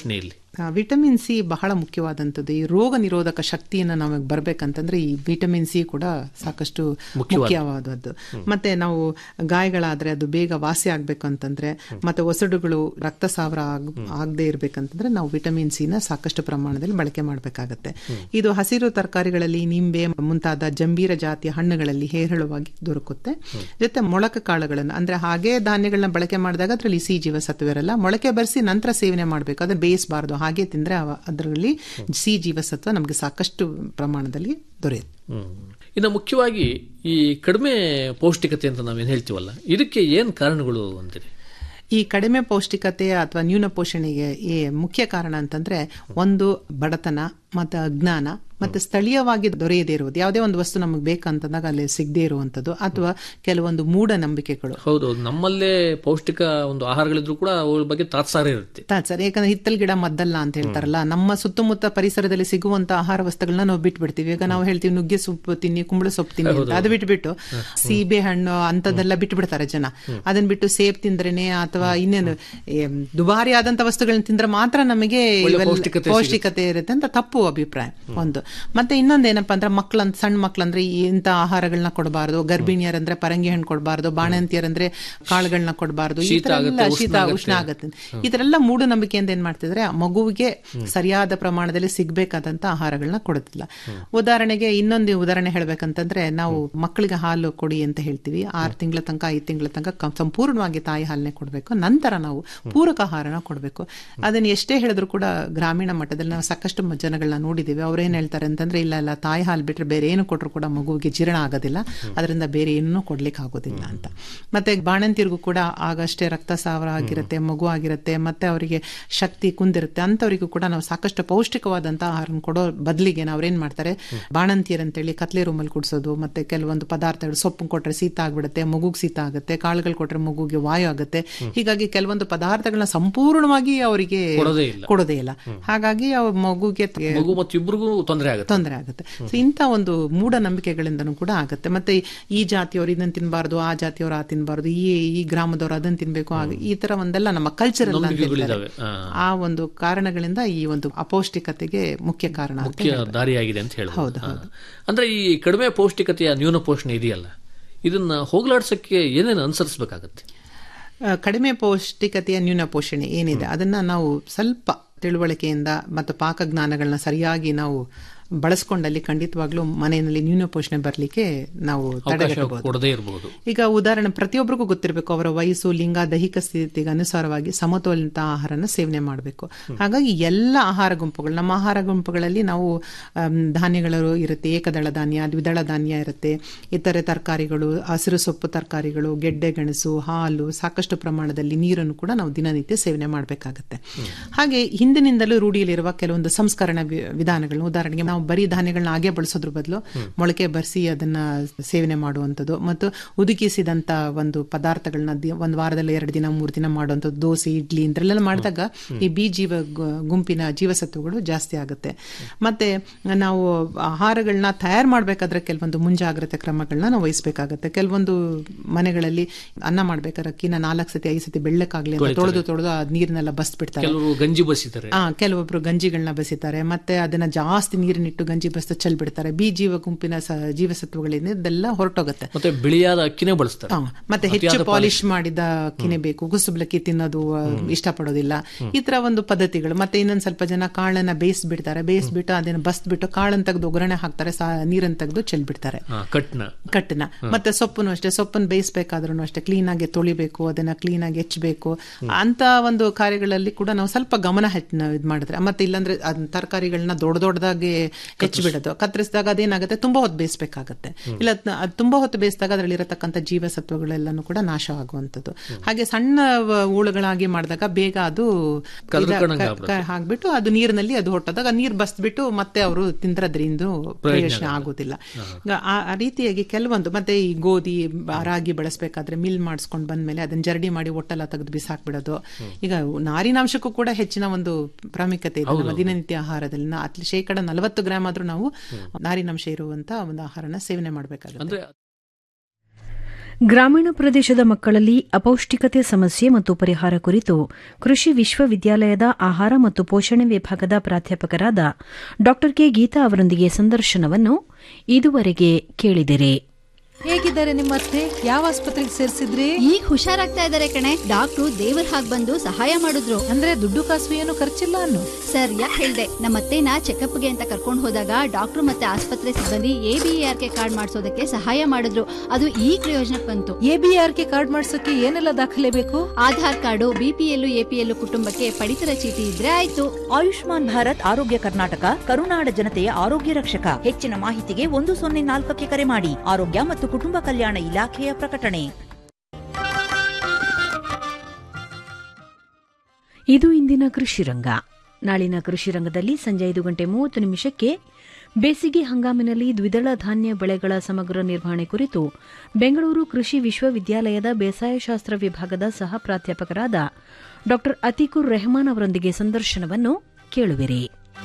ಆ, ವಿಟಮಿನ್ ಸಿ ಬಹಳ ಮುಖ್ಯವಾದಂಥದ್ದು ಈ ರೋಗ ನಿರೋಧಕ ಶಕ್ತಿಯನ್ನು ನಮಗೆ ಬರಬೇಕಂತಂದ್ರೆ ಈ ವಿಟಮಿನ್ ಸಿ ಕೂಡ ಸಾಕಷ್ಟು ಮುಖ್ಯವಾದ- ಮುಖ್ಯವಾದದ್ದು ಮತ್ತೆ ನಾವು ಗಾಯಗಳಾದ್ರೆ ಅದು ಬೇಗ ವಾಸಿ ಆಗ್ಬೇಕು ಅಂತಂದ್ರೆ ಮತ್ತೆ ಒಸಡುಗಳು ರಕ್ತಸಾವರ ಆಗ್ ಆಗದೆ ಇರ್ಬೇಕಂತಂದ್ರೆ ನಾವು ವಿಟಮಿನ್ ಸಿ ನ ಸಾಕಷ್ಟು ಪ್ರಮಾಣದಲ್ಲಿ ಬಳಕೆ ಮಾಡಬೇಕಾಗತ್ತೆ ಇದು ಹಸಿರು ತರಕಾರಿಗಳಲ್ಲಿ ನಿಂಬೆ ಮುಂತಾದ ಜಂಬೀರ ಜಾತಿಯ ಹಣ್ಣುಗಳಲ್ಲಿ ಹೇರಳವಾಗಿ ದೊರಕುತ್ತೆ ಜೊತೆ ಮೊಳಕೆ ಕಾಳುಗಳನ್ನು ಅಂದ್ರೆ ಹಾಗೆ ಧಾನ್ಯಗಳನ್ನ ಬಳಕೆ ಮಾಡಿದಾಗ ಅದರಲ್ಲಿ ಸಿ ಜೀವಸತ್ವ ಇರಲ್ಲ ಮೊಳಕೆ ಬರೆಸಿ ನಂತರ ಸೇವನೆ ಮಾಡಬೇಕು ಅದನ್ನ ಬೇಯಿಸಬಾರ್ದು ಹಾಗೆ ತಿಂದ್ರೆ ಅವ- ಅದರಲ್ಲಿ ಸಿ ಜೀವಸತ್ವ ನಮಗೆ ಸಾಕಷ್ಟು ಪ್ರಮಾಣದಲ್ಲಿ ದೊರೆಯುತ್ತೆ ಹ್ಮ್. ಇನ್ನು ಮುಖ್ಯವಾಗಿ ಈ ಕಡಿಮೆ ಪೌಷ್ಟಿಕತೆ ಅಂತ ನಾವೇನು ಹೇಳ್ತೀವಲ್ಲ ಇದಕ್ಕೆ ಏನು ಕಾರಣಗಳು ಅಂತೀರಿ ಈ ಕಡಿಮೆ ಪೌಷ್ಟಿಕತೆ ಅಥವಾ ನ್ಯೂನ ಪೋಷಣೆಗೆ ಈ ಮುಖ್ಯ ಕಾರಣ ಅಂತಂದ್ರೆ ಒಂದು ಬಡತನ ಮತ್ತು ಅಜ್ಞಾನ ಮತ್ತೆ ಸ್ಥಳೀಯವಾಗಿ ದೊರೆಯದೇ ಇರುವುದು ಯಾವುದೇ ಒಂದು ವಸ್ತು ನಮಗೆ ಬೇಕಂತಂದಾಗ ಅಲ್ಲಿ ಸಿಗದೇ ಇರುವಂಥದ್ದು ಅಥವಾ ಕೆಲವೊಂದು ಮೂಢನಂಬಿಕೆಗಳು ಹೌದು ನಮ್ಮಲ್ಲೇ ಪೌಷ್ಟಿಕ ಒಂದು ಆಹಾರಗಳಿದ್ರು ಕೂಡ ಅವುಗಳ ಬಗ್ಗೆ ತಾತ್ಸಾರ ಇರುತ್ತೆ ತಾ- ಸರ್ ಯಾಕಂದ್ರೆ ಹಿತ್ತಲ್ ಗಿಡ ಮದ್ದಲ್ಲ ಅಂತ ಹೇಳ್ತಾರಲ್ಲ ನಮ್ಮ ಸುತ್ತಮುತ್ತ ಪರಿಸರದಲ್ಲಿ ಸಿಗುವಂತ ಆಹಾರ ವಸ್ತುಗಳನ್ನ ನಾವು ಬಿಟ್ಬಿಡ್ತೀವಿ ಈಗ ನಾವು ಹೇಳ್ತೀವಿ ನುಗ್ಗೆ ಸೊಪ್ಪು ತಿನ್ನಿ ಕುಂಬಳ ಸೊಪ್ಪು ತಿನ್ನಿ ಅಂತ ಅದು ಬಿಟ್ಬಿಟ್ಟು ಸೀಬೆ ಹಣ್ಣು ಅಂತದೆಲ್ಲ ಬಿಟ್ಬಿಡ್ತಾರೆ ಜನ ಅದನ್ನ ಬಿಟ್ಟು ಸೇಬ್ ತಿಂದ್ರೇನೆ ಅಥವಾ ಇನ್ನೇನು ಏ, ದುಬಾರಿ ಆದಂತ ವಸ್ತುಗಳನ್ನ ತಿಂದ್ರೆ ಮಾತ್ರ ನಮಗೆ ಒಳ್ಳೆ ಇವೆಲ್ಲ ಪೌಷ್ಟಿಕತೆ ಪೌಷ್ಟಿಕತೆ ಇರುತ್ತೆ ಅಂತ ತಪ್ಪು ಅಭಿಪ್ರಾಯ ಒಂದು ಮತ್ತೆ ಇನ್ನೊಂದು ಏನಪ್ಪಾ ಅಂದ್ರೆ ಮಕ್ಕಳಂತ ಸಣ್ಣ ಮಕ್ಕಳಂದ್ರೆ ಇಂಥ ಆಹಾರಗಳನ್ನ ಕೊಡಬಾರ್ದು ಗರ್ಭಿಣಿಯರಂದ್ರೆ ಪರಂಗಿ ಹಣ್ಣು ಕೊಡಬಾರ್ದು ಬಾಣಂತಿಯರಂದ್ರೆ ಕಾಳುಗಳನ್ನ ಕೊಡಬಾರ್ದು ಈ ಶೀತ ತರ ಎಲ್ಲ ಆಗುತ್ತೆ, ಶೀತ ಉಷ್ಣ ಉಷ್ಣ ಆಗುತ್ತೆ. ಆಗುತ್ತೆ ಇದರೆಲ್ಲ ಮೂಢನಂಬಿಕೆಯಿಂದ ಏನ್ ಮಾಡ್ತಿದ್ರೆ ಆ ಮಗುವಿಗೆ ಸರಿಯಾದ ಪ್ರಮಾಣದಲ್ಲಿ ಸಿಗ್ಬೇಕಾದಂತ ಆಹಾರಗಳನ್ನ ಕೊಡುತ್ತಿಲ್ಲ ಉದಾಹರಣೆಗೆ ಇನ್ನೊಂದು ಉದಾಹರಣೆ ಹೇಳ್ಬೇಕಂತಂದ್ರೆ ನಾವು ಮಕ್ಕಳಿಗೆ ಹಾಲು ಕೊಡಿ ಅಂತ ಹೇಳ್ತೀವಿ ಆರು ತಿಂಗಳ ತನಕ ಐದು ತಿಂಗಳ ತನಕ ಕ- ಸಂಪೂರ್ಣವಾಗಿ ತಾಯಿ ಹಾಲನ್ನೇ ಕೊಡಬೇಕು ನಂತರ ನಾವು ಪೂರಕ ಆಹಾರನ ಕೊಡಬೇಕು ಅದನ್ನ ಎಷ್ಟೇ ಹೇಳಿದ್ರು ಕೂಡ ಗ್ರಾಮೀಣ ಮಟ್ಟದಲ್ಲಿ ನಾವು ಸಾಕಷ್ಟು ಮ- ಜನಗಳನ್ನ ನೋಡಿದ್ದೀವಿ ಅವ್ರೇನ್ ಹೇಳ್ತಾರೆ ಅಂತಂದ್ರೆ ಇಲ್ಲ ಇಲ್ಲ ತಾಯಿ ಹಾಲು ಬಿಟ್ರೆ ಬೇರೆ ಏನು ಕೊಟ್ಟರು ಕೂಡ ಮಗುವಿಗೆ ಜೀರ್ಣ ಆಗೋದಿಲ್ಲ ಅದರಿಂದ ಬೇರೆ ಏನೂ ಕೊಡ್ಲಿಕ್ಕೆ ಆಗೋದಿಲ್ಲ ಅಂತ ಮತ್ತೆ ಬಾಣಂತಿಯರಿಗೂ ಕೂಡ ಆಗಷ್ಟೇ ರಕ್ತಸಾವರ ಆಗಿರುತ್ತೆ ಮಗು ಆಗಿರುತ್ತೆ ಮತ್ತೆ ಅವರಿಗೆ ಶಕ್ತಿ ಕುಂದಿರುತ್ತೆ ಅಂಥವರಿಗೂ ಕೂಡ ನಾವು ಸಾಕಷ್ಟು ಪೌಷ್ಟಿಕವಾದಂಥ ಆಹಾರ ಕೊಡೋ ಬದಲಿಗೆ ನಾವ್ರೇನ್ ಮಾಡ್ತಾರೆ ಬಾಣಂತಿಯರಂತೇಳಿ ಕತ್ಲೆ ರೂಮಲ್ಲಿ ಕುಡಿಸೋದು ಮತ್ತೆ ಕೆಲವೊಂದು ಪದಾರ್ಥಗಳು ಸೊಪ್ಪು ಕೊಟ್ರೆ ಶೀತ ಆಗ್ಬಿಡುತ್ತೆ ಮಗುಗೆ ಶೀತ ಆಗುತ್ತೆ ಕಾಳುಗಳು ಕೊಟ್ರೆ ಮಗುಗೆ ವಾಯು ಆಗುತ್ತೆ ಹೀಗಾಗಿ ಕೆಲವೊಂದು ಪದಾರ್ಥಗಳನ್ನ ಸಂಪೂರ್ಣವಾಗಿ ಅವರಿಗೆ ಕೊಡೋದೇ ಇಲ್ಲ. ಕೊಡೋದೇ ಇಲ್ಲ ಹಾಗಾಗಿ ಅವ್ರ ಮಗುಗೆ ಮಗು ಮತ್ತು ಇಬ್ಬರಿಗೂ ತೊಂದರೆ ಆಗುತ್ತೆ ತೊಂದರೆ ಆಗುತ್ತೆ ಸೊ ಇಂಥ ಒಂದು ಮೂಢನಂಬಿಕೆಗಳಿಂದನೂ ಕೂಡ ಆಗುತ್ತೆ ಮತ್ತೆ ಈ ಜಾತಿಯವರು ಇದನ್ನ ತಿನ್ನಬಾರ್ದು ಆ ಜಾತಿಯವರು ಆ ತಿನ್ನಬಾರ್ದು ಈ ಈ ಗ್ರಾಮದವರು ಅದನ್ನ ತಿನ್ಬೇಕು ಹಾಗೆ ಈ ತರ ಒಂದೆಲ್ಲ ನಮ್ಮ ಕಲ್ಚರಲ್ ನಂಬಿಕೆಗಳಿದಾವೆ. ಆ. ಆ ಒಂದು ಕಾರಣಗಳಿಂದ ಈ ಒಂದು ಅಪೌಷ್ಟಿಕತೆಗೆ ಮುಖ್ಯ ಕಾರಣ ಅಂತ ಮುಖ್ಯ ಹೇಳ್ಬೋದು. ದಾರಿಯಾಗಿದೆ ಅಂತ ಹೇಳಿ ಹೌದು, ಹೌದು. ಅಂದ್ರೆ ಈ ಕಡಿಮೆ ಪೌಷ್ಟಿಕತೆಯ ನ್ಯೂನ ಪೋಷಣೆ ಇದೆಯಲ್ಲ ಇದನ್ನ ಹೋಗ್ಲಾಡ್ಸಕ್ಕೆ ಏನೇನು ಅನುಸರಿಸಬೇಕಾಗತ್ತೆ ಆ, ಕಡಿಮೆ ಪೌಷ್ಟಿಕತೆಯ ನ್ಯೂನ ಪೋಷಣೆ ಏನಿದೆ ಅದನ್ನ ನಾವು ಸ್ವಲ್ಪ ತಿಳುವಳಿಕೆಯಿಂದ ಮತ್ತು ಪಾಕಜ್ಞಾನಗಳನ್ನ ಸರಿಯಾಗಿ ನಾವು ಬಳಸ್ಕೊಂಡಲ್ಲಿ ಖಂಡಿತವಾಗ್ಲೂ ಮನೆಯಲ್ಲಿ ನ್ಯೂನ ಪೋಷಣೆ ಬರಲಿಕ್ಕೆ ನಾವು ಅವಕಾಶ ತಡೆಗಟ್ಟಬಹುದು ಕೊಡದೇ ಇರಬಹುದು ಈಗ ಉದಾಹರಣೆ ಪ್ರತಿಯೊಬ್ಬರಿಗೂ ಗೊತ್ತಿರಬೇಕು ಅವರ ವಯಸ್ಸು ಲಿಂಗ ದೈಹಿಕ ಸ್ಥಿತಿಗೆ ಅನುಸಾರವಾಗಿ ಸಮತೋಲಿತ ಆಹಾರನ ಸೇವನೆ ಮಾಡಬೇಕು ಹಾಗಾಗಿ ಎಲ್ಲ ಆಹಾರ ಗುಂಪುಗಳು ನಮ್ಮ ಆಹಾರ ಗುಂಪುಗಳಲ್ಲಿ ನಾವು ಆಮ್, ಧಾನ್ಯಗಳು ಇರುತ್ತೆ ಏಕದಳ ಧಾನ್ಯ ದ್ವಿದಳ ಧಾನ್ಯ ಇರುತ್ತೆ ಇತರೆ ತರಕಾರಿಗಳು ಹಸಿರು ಸೊಪ್ಪು ತರಕಾರಿಗಳು ಗೆಡ್ಡೆ ಗೆಣಸು ಹಾಲು ಸಾಕಷ್ಟು ಪ್ರಮಾಣದಲ್ಲಿ ನೀರನ್ನು ಕೂಡ ನಾವು ದಿನನಿತ್ಯ ಸೇವನೆ ಮಾಡಬೇಕಾಗತ್ತೆ ಹಾಗೆ ಹಿಂದಿನಿಂದಲೂ ರೂಢಿಯಲ್ಲಿರುವ ಕೆಲವೊಂದು ಸಂಸ್ಕರಣಾ ವಿ- ವಿಧಾನಗಳು ಉದಾಹರಣೆಗೆ ನಾವು ಬರೀ ಧಾನ್ಯಗಳನ್ನ ಹಾಗೆ ಬಳಸೋದ್ರ ಬದಲು ಮೊಳಕೆ ಬರೆಸಿ ಅದನ್ನ ಸೇವನೆ ಮಾಡುವಂಥದ್ದು ಮತ್ತು ಉದುಕಿಸಿದಂತ ಒಂದು ಪದಾರ್ಥಗಳನ್ನ ದಿ- ಒಂದು ವಾರದಲ್ಲಿ ಎರಡು ದಿನ ಮೂರು ದಿನ ಮಾಡುವಂಥದ್ದು ದೋಸೆ ಇಡ್ಲಿ ಇಂಥಲ್ಲೆಲ್ಲ ಮಾಡಿದಾಗ ಈ ಬಿ ಜೀವ ಗು- ಗುಂಪಿನ ಜೀವಸತ್ವಗಳು ಜಾಸ್ತಿ ಆಗುತ್ತೆ ಮತ್ತೆ ನಾವು ಆಹಾರಗಳನ್ನ ತಯಾರು ಮಾಡಬೇಕಾದ್ರೆ ಕೆಲವೊಂದು ಮುಂಜಾಗ್ರತೆ ಕ್ರಮಗಳನ್ನ ನಾವು ವಹಿಸಬೇಕಾಗತ್ತೆ ಕೆಲವೊಂದು ಮನೆಗಳಲ್ಲಿ ಅನ್ನ ಮಾಡ್ಬೇಕಾದ್ರೆ ಅಕ್ಕಿನ ನಾಲ್ಕು ಸತಿ ಐದು ಸತಿ ಬೆಳ್ಳಕ್ಕಾಗ್ಲಿ ಅಂತ ತೊಳಿತಾರೆ. ತೊಳೆದು ತೊಳೆದು ಆ ನೀರನ್ನೆಲ್ಲ ಬಸ್ ಬಿಡ್ತಾರೆ ಕೆಲವರು ಗಂಜಿ ಬಸಿತಾರೆ ಆ ಕೆಲವೊಬ್ರು ಗಂಜಿಗಳನ್ನ ಬಸಿತಾರೆ ಮತ್ತೆ ಅದನ್ನ ಜಾಸ್ತಿ ನೀರಿನಿಟ್ಟು ಗಂಜಿ ಬಸ್ತ ಚೆಲ್ ಬಿಡ್ತಾರೆ ಬಿ ಜೀವ ಗುಂಪಿನ ಸ- ಜೀವಸತ್ವಗಳಿಂದ ಇದೆಲ್ಲ ಹೊರಟೋಗುತ್ತೆ ಮತ್ತೆ ಬಿಳಿಯಾದ ಅಕ್ಕಿನೇ ಬಳಸ್ತಾರೆ ಆ, ಮತ್ತೆ ಹೆಚ್ಚು ಅತಿಯಾದ ಪಾಲಿಶ್ ಮಾಡಿದ ಅಕ್ಕಿನೇ ಬೇಕು ಗುಸುಬ್ಲಕ್ಕಿ ತಿನ್ನೋದು ಆ, ಇಷ್ಟಪಡೋದಿಲ್ಲ ಈ ತರ ಒಂದು ಪದ್ಧತಿಗಳು ಮತ್ತೆ ಇನ್ನೊಂದ್ ಸ್ವಲ್ಪ ಜನ ಕಾಳನ್ನ ಬೇಯಿಸ್ಬಿಡ್ತಾರೆ ಬೇಯಿಸ್ಬಿಟ್ಟು ಅದನ್ನ ಬಸ್ಬಿಟ್ಟು ಕಾಳನ್ನ ತೆಗೆದು ಒಗ್ಗರಣೆ ಹಾಕ್ತಾರೆ ಸಾ- ನೀರನ್ನ ತೆಗೆದು ಚೆಲ್ ಬಿಡ್ತಾರೆ ಹಾ, ಕಟ್ನ ಕಟ್ಟನ ಮತ್ತೆ ಸೊಪ್ಪುನು ಅಷ್ಟೇ ಸೊಪ್ಪನ್ನು ಬೇಯಿಸ್ಬೇಕಾದ್ರೂ ಅಷ್ಟೇ ಕ್ಲೀನ್ ಆಗಿ ತೊಳಿಬೇಕು ಅದನ್ನ ಕ್ಲೀನ್ ಆಗಿ ಹೆಚ್ಚಬೇಕು ಅಂತ ಒಂದು ಕಾರ್ಯಗಳಲ್ಲಿ ಕೂಡ ನಾವು ಸ್ವಲ್ಪ ಗಮನ ಹೆಚ್ಚು ಇದು ಮಾಡಿದ್ರೆ ಮತ್ತೆ ಇಲ್ಲಾಂದ್ರೆ ಅದ್ ತರಕಾರಿಗಳನ್ನ ದೊಡ್ಡ ದೊಡ್ಡದಾಗಿ ಹೆಚ್ಚಿಬಿಡೋದು ಕತ್ತರಿಸಿದಾಗ ಅದೇನಾಗುತ್ತೆ ತುಂಬಾ ಹೊತ್ತು ಬೇಯಿಸ್ಬೇಕಾಗತ್ತೆ ಇಲ್ಲ ಅದ್ನ- ಅದ್ ತುಂಬಾ ಹೊತ್ತು ಬೇಯಿಸಿದಾಗ ಅದರಲ್ಲಿ ಇರತಕ್ಕಂಥ ಜೀವಸತ್ವಗಳೆಲ್ಲನೂ ಕೂಡ ನಾಶ ಆಗುವಂಥದ್ದು ಹಾಗೆ ಸಣ್ಣ ವ- ಹೂಳುಗಳಾಗಿ ಮಾಡಿದಾಗ ಬೇಗ ಅದು ಕದರ್ಕೊಂಡಂಗೆ ಇದ- ಕ- ಹಾಕ್ಬಿಟ್ಟು ಅದು ನೀರಿನಲ್ಲಿ ಅದು ಹೊಟ್ಟದಾಗ ನೀರು ಬಸ್ಬಿಟ್ಟು ಮತ್ತೆ ಅವರು ತಿಂದ್ರದ್ರಿಂದ ಪ್ರಯೋಜನ ಆಗೋದಿಲ್ಲ ಈಗ ಆ ಆ ರೀತಿಯಾಗಿ ಕೆಲವೊಂದು ಮತ್ತೆ ಈ ಗೋಧಿ ಬ- ರಾಗಿ ಬಳಸಬೇಕಾದ್ರೆ ಮಿಲ್ ಮಾಡಿಸ್ಕೊಂಡು ಬಂದ್ಮೇಲೆ ಅದನ್ನ ಜರಡಿ ಮಾಡಿ ಒಟ್ಟೆಲ್ಲ ತೆಗೆದು ಬಿಸಾಕ್ಬಿಡೋದು ಈಗ ನಾರಿನಾಂಶಕ್ಕೂ ಕೂಡ ಹೆಚ್ಚಿನ ಒಂದು ಪ್ರಾಮುಖ್ಯತೆ ಇದೆ ನಮ್ಮ ದಿನನಿತ್ಯ ಆಹಾರದಲ್ಲಿ ನಾ- ಅಟ್ಲಿ ಶೇಕಡ ನಲವತ್ತು ಗ್ರಾಮ್ ಆದ್ರೂ ನಾವು ನಾರಿನಾಂಶ ಇರುವಂತ ಒಂದು ಆಹಾರನ ಸೇವನೆ ಮಾಡಬೇಕಾಗುತ್ತೆ ಅಂದ್ರೆ ಗ್ರಾಮೀಣ ಪ್ರದೇಶದ ಮಕ್ಕಳಲ್ಲಿ ಅಪೌಷ್ಟಿಕತೆ ಸಮಸ್ಯೆ ಮತ್ತು ಪರಿಹಾರ ಕುರಿತು ಕೃಷಿ ವಿಶ್ವವಿದ್ಯಾಲಯದ ಆಹಾರ ಮತ್ತು ಪೋಷಣೆ ವಿಭಾಗದ ಪ್ರಾಧ್ಯಾಪಕರಾದ ಡಾ ಕೆ ಗೀತಾ ಅವರೊಂದಿಗೆ ಸಂದರ್ಶನವನ್ನು ಇದುವರೆಗೆ ಕೇಳಿದಿರಿ ಹೇಗಿದ್ದಾರೆ ನಿಮ್ಮ ಅತ್ತೆ ಯಾವ ಆಸ್ಪತ್ರೆಗೆ ಸೇರಿಸಿದ್ರಿ ಈಗ ಹುಷಾರಾಗ್ತಾ ಇದಾರೆ ಕಣೆ ಡಾಕ್ಟ್ರು ದೇವ್ರ ಹಾಗ್ ಬಂದು ಸಹಾಯ ಮಾಡಿದ್ರು ಅಂದ್ರೆ ದುಡ್ಡು ಕಾಸು ಏನು ಖರ್ಚಿಲ್ಲ ಅನ್ನು ಸರ್ ಯಾಕೆ ಹೇಳ್ದೆ ನಮ್ಮ ಅತ್ತೆನ ಚೆಕಪ್ಗೆ ಅಂತ ಕರ್ಕೊಂಡು ಹೋದಾಗ ಡಾಕ್ಟ್ರು ಮತ್ತೆ ಆಸ್ಪತ್ರೆ ಸಿಬ್ಬಂದಿ A B R K card ಮಾಡಿಸೋದಕ್ಕೆ ಸಹಾಯ ಮಾಡಿದ್ರು ಅದು ಈ ಪ್ರಯೋಜನಕ್ಕೆ ಬಂತು A B R K card ಮಾಡ್ಸೋಕೆ ಏನೆಲ್ಲ ದಾಖಲೆ ಬೇಕು ಆಧಾರ್ ಕಾರ್ಡು ಬಿಪಿಎಲ್ ಎಪಿಎಲ್ ಕುಟುಂಬಕ್ಕೆ ಪಡಿತರ ಚೀಟಿ ಇದ್ರೆ ಆಯ್ತು ಆಯುಷ್ಮಾನ್ ಭಾರತ್ ಆರೋಗ್ಯ ಕರ್ನಾಟಕ ಕರುನಾಡ ಜನತೆಯ ಆರೋಗ್ಯ ರಕ್ಷಕ ಹೆಚ್ಚಿನ ಮಾಹಿತಿಗೆ ಒಂದು ಸೊನ್ನೆ ನಾಲ್ಕಕ್ಕೆ ಕರೆ ಮಾಡಿ ಆರೋಗ್ಯ ಮತ್ತು ಕುಟುಂಬ ಕಲ್ಯಾಣ ಇಲಾಖೆಯ ಪ್ರಕಟಣೆ ಇದು ಇಂದಿನ ಕೃಷಿ ರಂಗ ನಾಳಿನ ಕೃಷಿ ರಂಗದಲ್ಲಿ ಸಂಜೆ ಐದು ಗಂಟೆ ಮೂವತ್ತು ನಿಮಿಷಕ್ಕೆ ಬೇಸಿಗೆ ಹಂಗಾಮಿನಲ್ಲಿ ದ್ವಿದಳ ಧಾನ್ಯ ಬೆಳೆಗಳ ಸಮಗ್ರ ನಿರ್ವಹಣೆ ಕುರಿತು ಬೆಂಗಳೂರು ಕೃಷಿ ವಿಶ್ವವಿದ್ಯಾಲಯದ ಬೇಸಾಯಶಾಸ್ತ್ರ ವಿಭಾಗದ ಸಹ ಪ್ರಾಧ್ಯಾಪಕರಾದ ಡಾ ಅತೀಕುರ್ ರೆಹಮಾನ್ ಅವರೊಂದಿಗೆ ಸಂದರ್ಶನವನ್ನು ಕೇಳುವಿರಿ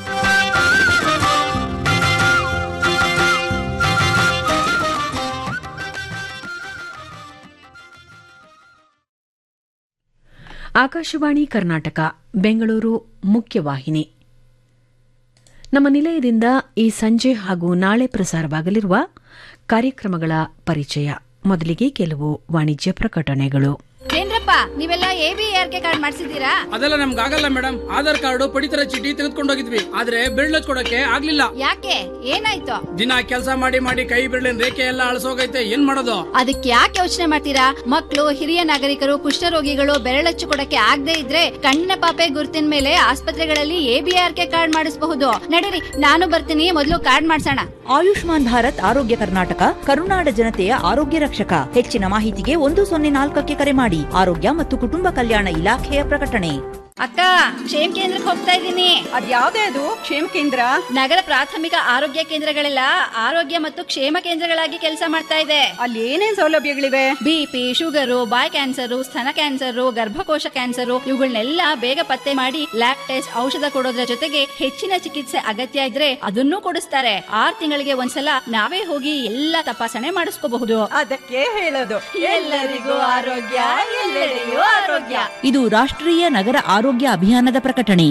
ಆಕಾಶವಾಣಿ ಕರ್ನಾಟಕ ಬೆಂಗಳೂರು ಮುಖ್ಯವಾಹಿನಿ ನಮ್ಮ ನಿಲಯದಿಂದ ಈ ಸಂಜೆ ಹಾಗೂ ನಾಳೆ ಪ್ರಸಾರವಾಗಲಿರುವ ಕಾರ್ಯಕ್ರಮಗಳ ಪರಿಚಯ ಮೊದಲಿಗೆ ಕೆಲವು ವಾಣಿಜ್ಯ ಪ್ರಕಟಣೆಗಳು ಏನ್ರಪ್ಪ ನೀವೆಲ್ಲ A B R K card ಮಾಡಿಸಿದೀರಾ ಅದೆಲ್ಲ ನಮ್ಗೆ ಆಗಲ್ಲ ಮೇಡಮ್ ಆಧಾರ್ ಕಾರ್ಡ್ ಪಡಿತರ ಚೀಟಿ ತೆಗೆದುಕೊಂಡೋಗಿದ್ವಿ ಆದ್ರೆ ಬಿರ್ಳ ಕೊಡಕ್ಕೆ ಆಗ್ಲಿಲ್ಲ ಯಾಕೆ ಏನಾಯ್ತು ದಿನ ಕೆಲಸ ಮಾಡಿ ಮಾಡಿ ಕೈ ಬಿರ್ಲಿನ ರೇಖೆ ಎಲ್ಲ ಅಳಸೋಗೈತೆ ಏನ್ ಮಾಡೋದು ಅದಕ್ಕೆ ಯಾಕೆ ಯೋಚನೆ ಮಾಡ್ತೀರಾ ಮಕ್ಕಳು ಹಿರಿಯ ನಾಗರಿಕರು ಕುಷ್ಠರೋಗಿಗಳು ಬೆರಳಚ್ಚು ಕೊಡಕ್ಕೆ ಆಗದೆ ಇದ್ರೆ ಕಣ್ಣಿನ ಪಾಪೆ ಗುರುತಿನ ಮೇಲೆ ಆಸ್ಪತ್ರೆಗಳಲ್ಲಿ A B R K card ಮಾಡಿಸಬಹುದು ನಡೀರಿ ನಾನು ಬರ್ತೀನಿ ಮೊದಲು ಕಾರ್ಡ್ ಮಾಡ್ಸೋಣ ಆಯುಷ್ಮಾನ್ ಭಾರತ್ ಆರೋಗ್ಯ ಕರ್ನಾಟಕ ಕರುನಾಡ ಜನತೆಯ ಆರೋಗ್ಯ ರಕ್ಷಕ ಹೆಚ್ಚಿನ ಮಾಹಿತಿಗೆ ಒಂದು ಸೊನ್ನೆ ನಾಲ್ಕಕ್ಕೆ ಕರೆ ಮಾಡಿ ಆರೋಗ್ಯ ಮತ್ತು ಕುಟುಂಬ ಕಲ್ಯಾಣ ಇಲಾಖೆಯ ಪ್ರಕಟಣೆ ಅಕ್ಕ ಕ್ಷೇಮ ಕೇಂದ್ರಕ್ಕೆ ಹೋಗ್ತಾ ಇದ್ದೀನಿ ಅದ್ಯಾವ್ದೇ ಅದು ಕ್ಷೇಮ ಕೇಂದ್ರ ನಗರ ಪ್ರಾಥಮಿಕ ಆರೋಗ್ಯ ಕೇಂದ್ರಗಳೆಲ್ಲ ಆರೋಗ್ಯ ಮತ್ತು ಕ್ಷೇಮ ಕೇಂದ್ರಗಳಾಗಿ ಕೆಲಸ ಮಾಡ್ತಾ ಇದೆ ಅಲ್ಲಿ ಏನೇನ್ ಸೌಲಭ್ಯಗಳಿವೆ ಬಿಪಿ ಶುಗರು ಬಾಯ್ ಕ್ಯಾನ್ಸರ್ ಸ್ತನ ಕ್ಯಾನ್ಸರ್ ಗರ್ಭಕೋಶ ಕ್ಯಾನ್ಸರ್ ಇವುಗಳನ್ನೆಲ್ಲ ಬೇಗ ಪತ್ತೆ ಮಾಡಿ ಲ್ಯಾಬ್ ಟೆಸ್ಟ್ ಔಷಧ ಕೊಡೋದ್ರ ಜೊತೆಗೆ ಹೆಚ್ಚಿನ ಚಿಕಿತ್ಸೆ ಅಗತ್ಯ ಇದ್ರೆ ಅದನ್ನೂ ಕೊಡಿಸ್ತಾರೆ ಆರ್ ತಿಂಗಳಿಗೆ ಒಂದ್ಸಲ ನಾವೇ ಹೋಗಿ ಎಲ್ಲಾ ತಪಾಸಣೆ ಮಾಡಿಸ್ಕೋಬಹುದು ಅದಕ್ಕೆ ಹೇಳೋದು ಎಲ್ಲರಿಗೂ ಆರೋಗ್ಯ ಎಲ್ಲೆಡೆಯೂ ಆರೋಗ್ಯ ಇದು ರಾಷ್ಟ್ರೀಯ ನಗರ ಆರೋಗ್ಯ ಅಭಿಯಾನದ ಪ್ರಕಟಣೆ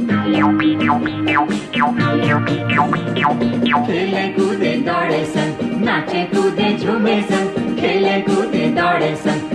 खेले कूदे दौड़े सन नाचे कूदे झूमे सन खेले कूदे दौड़े सन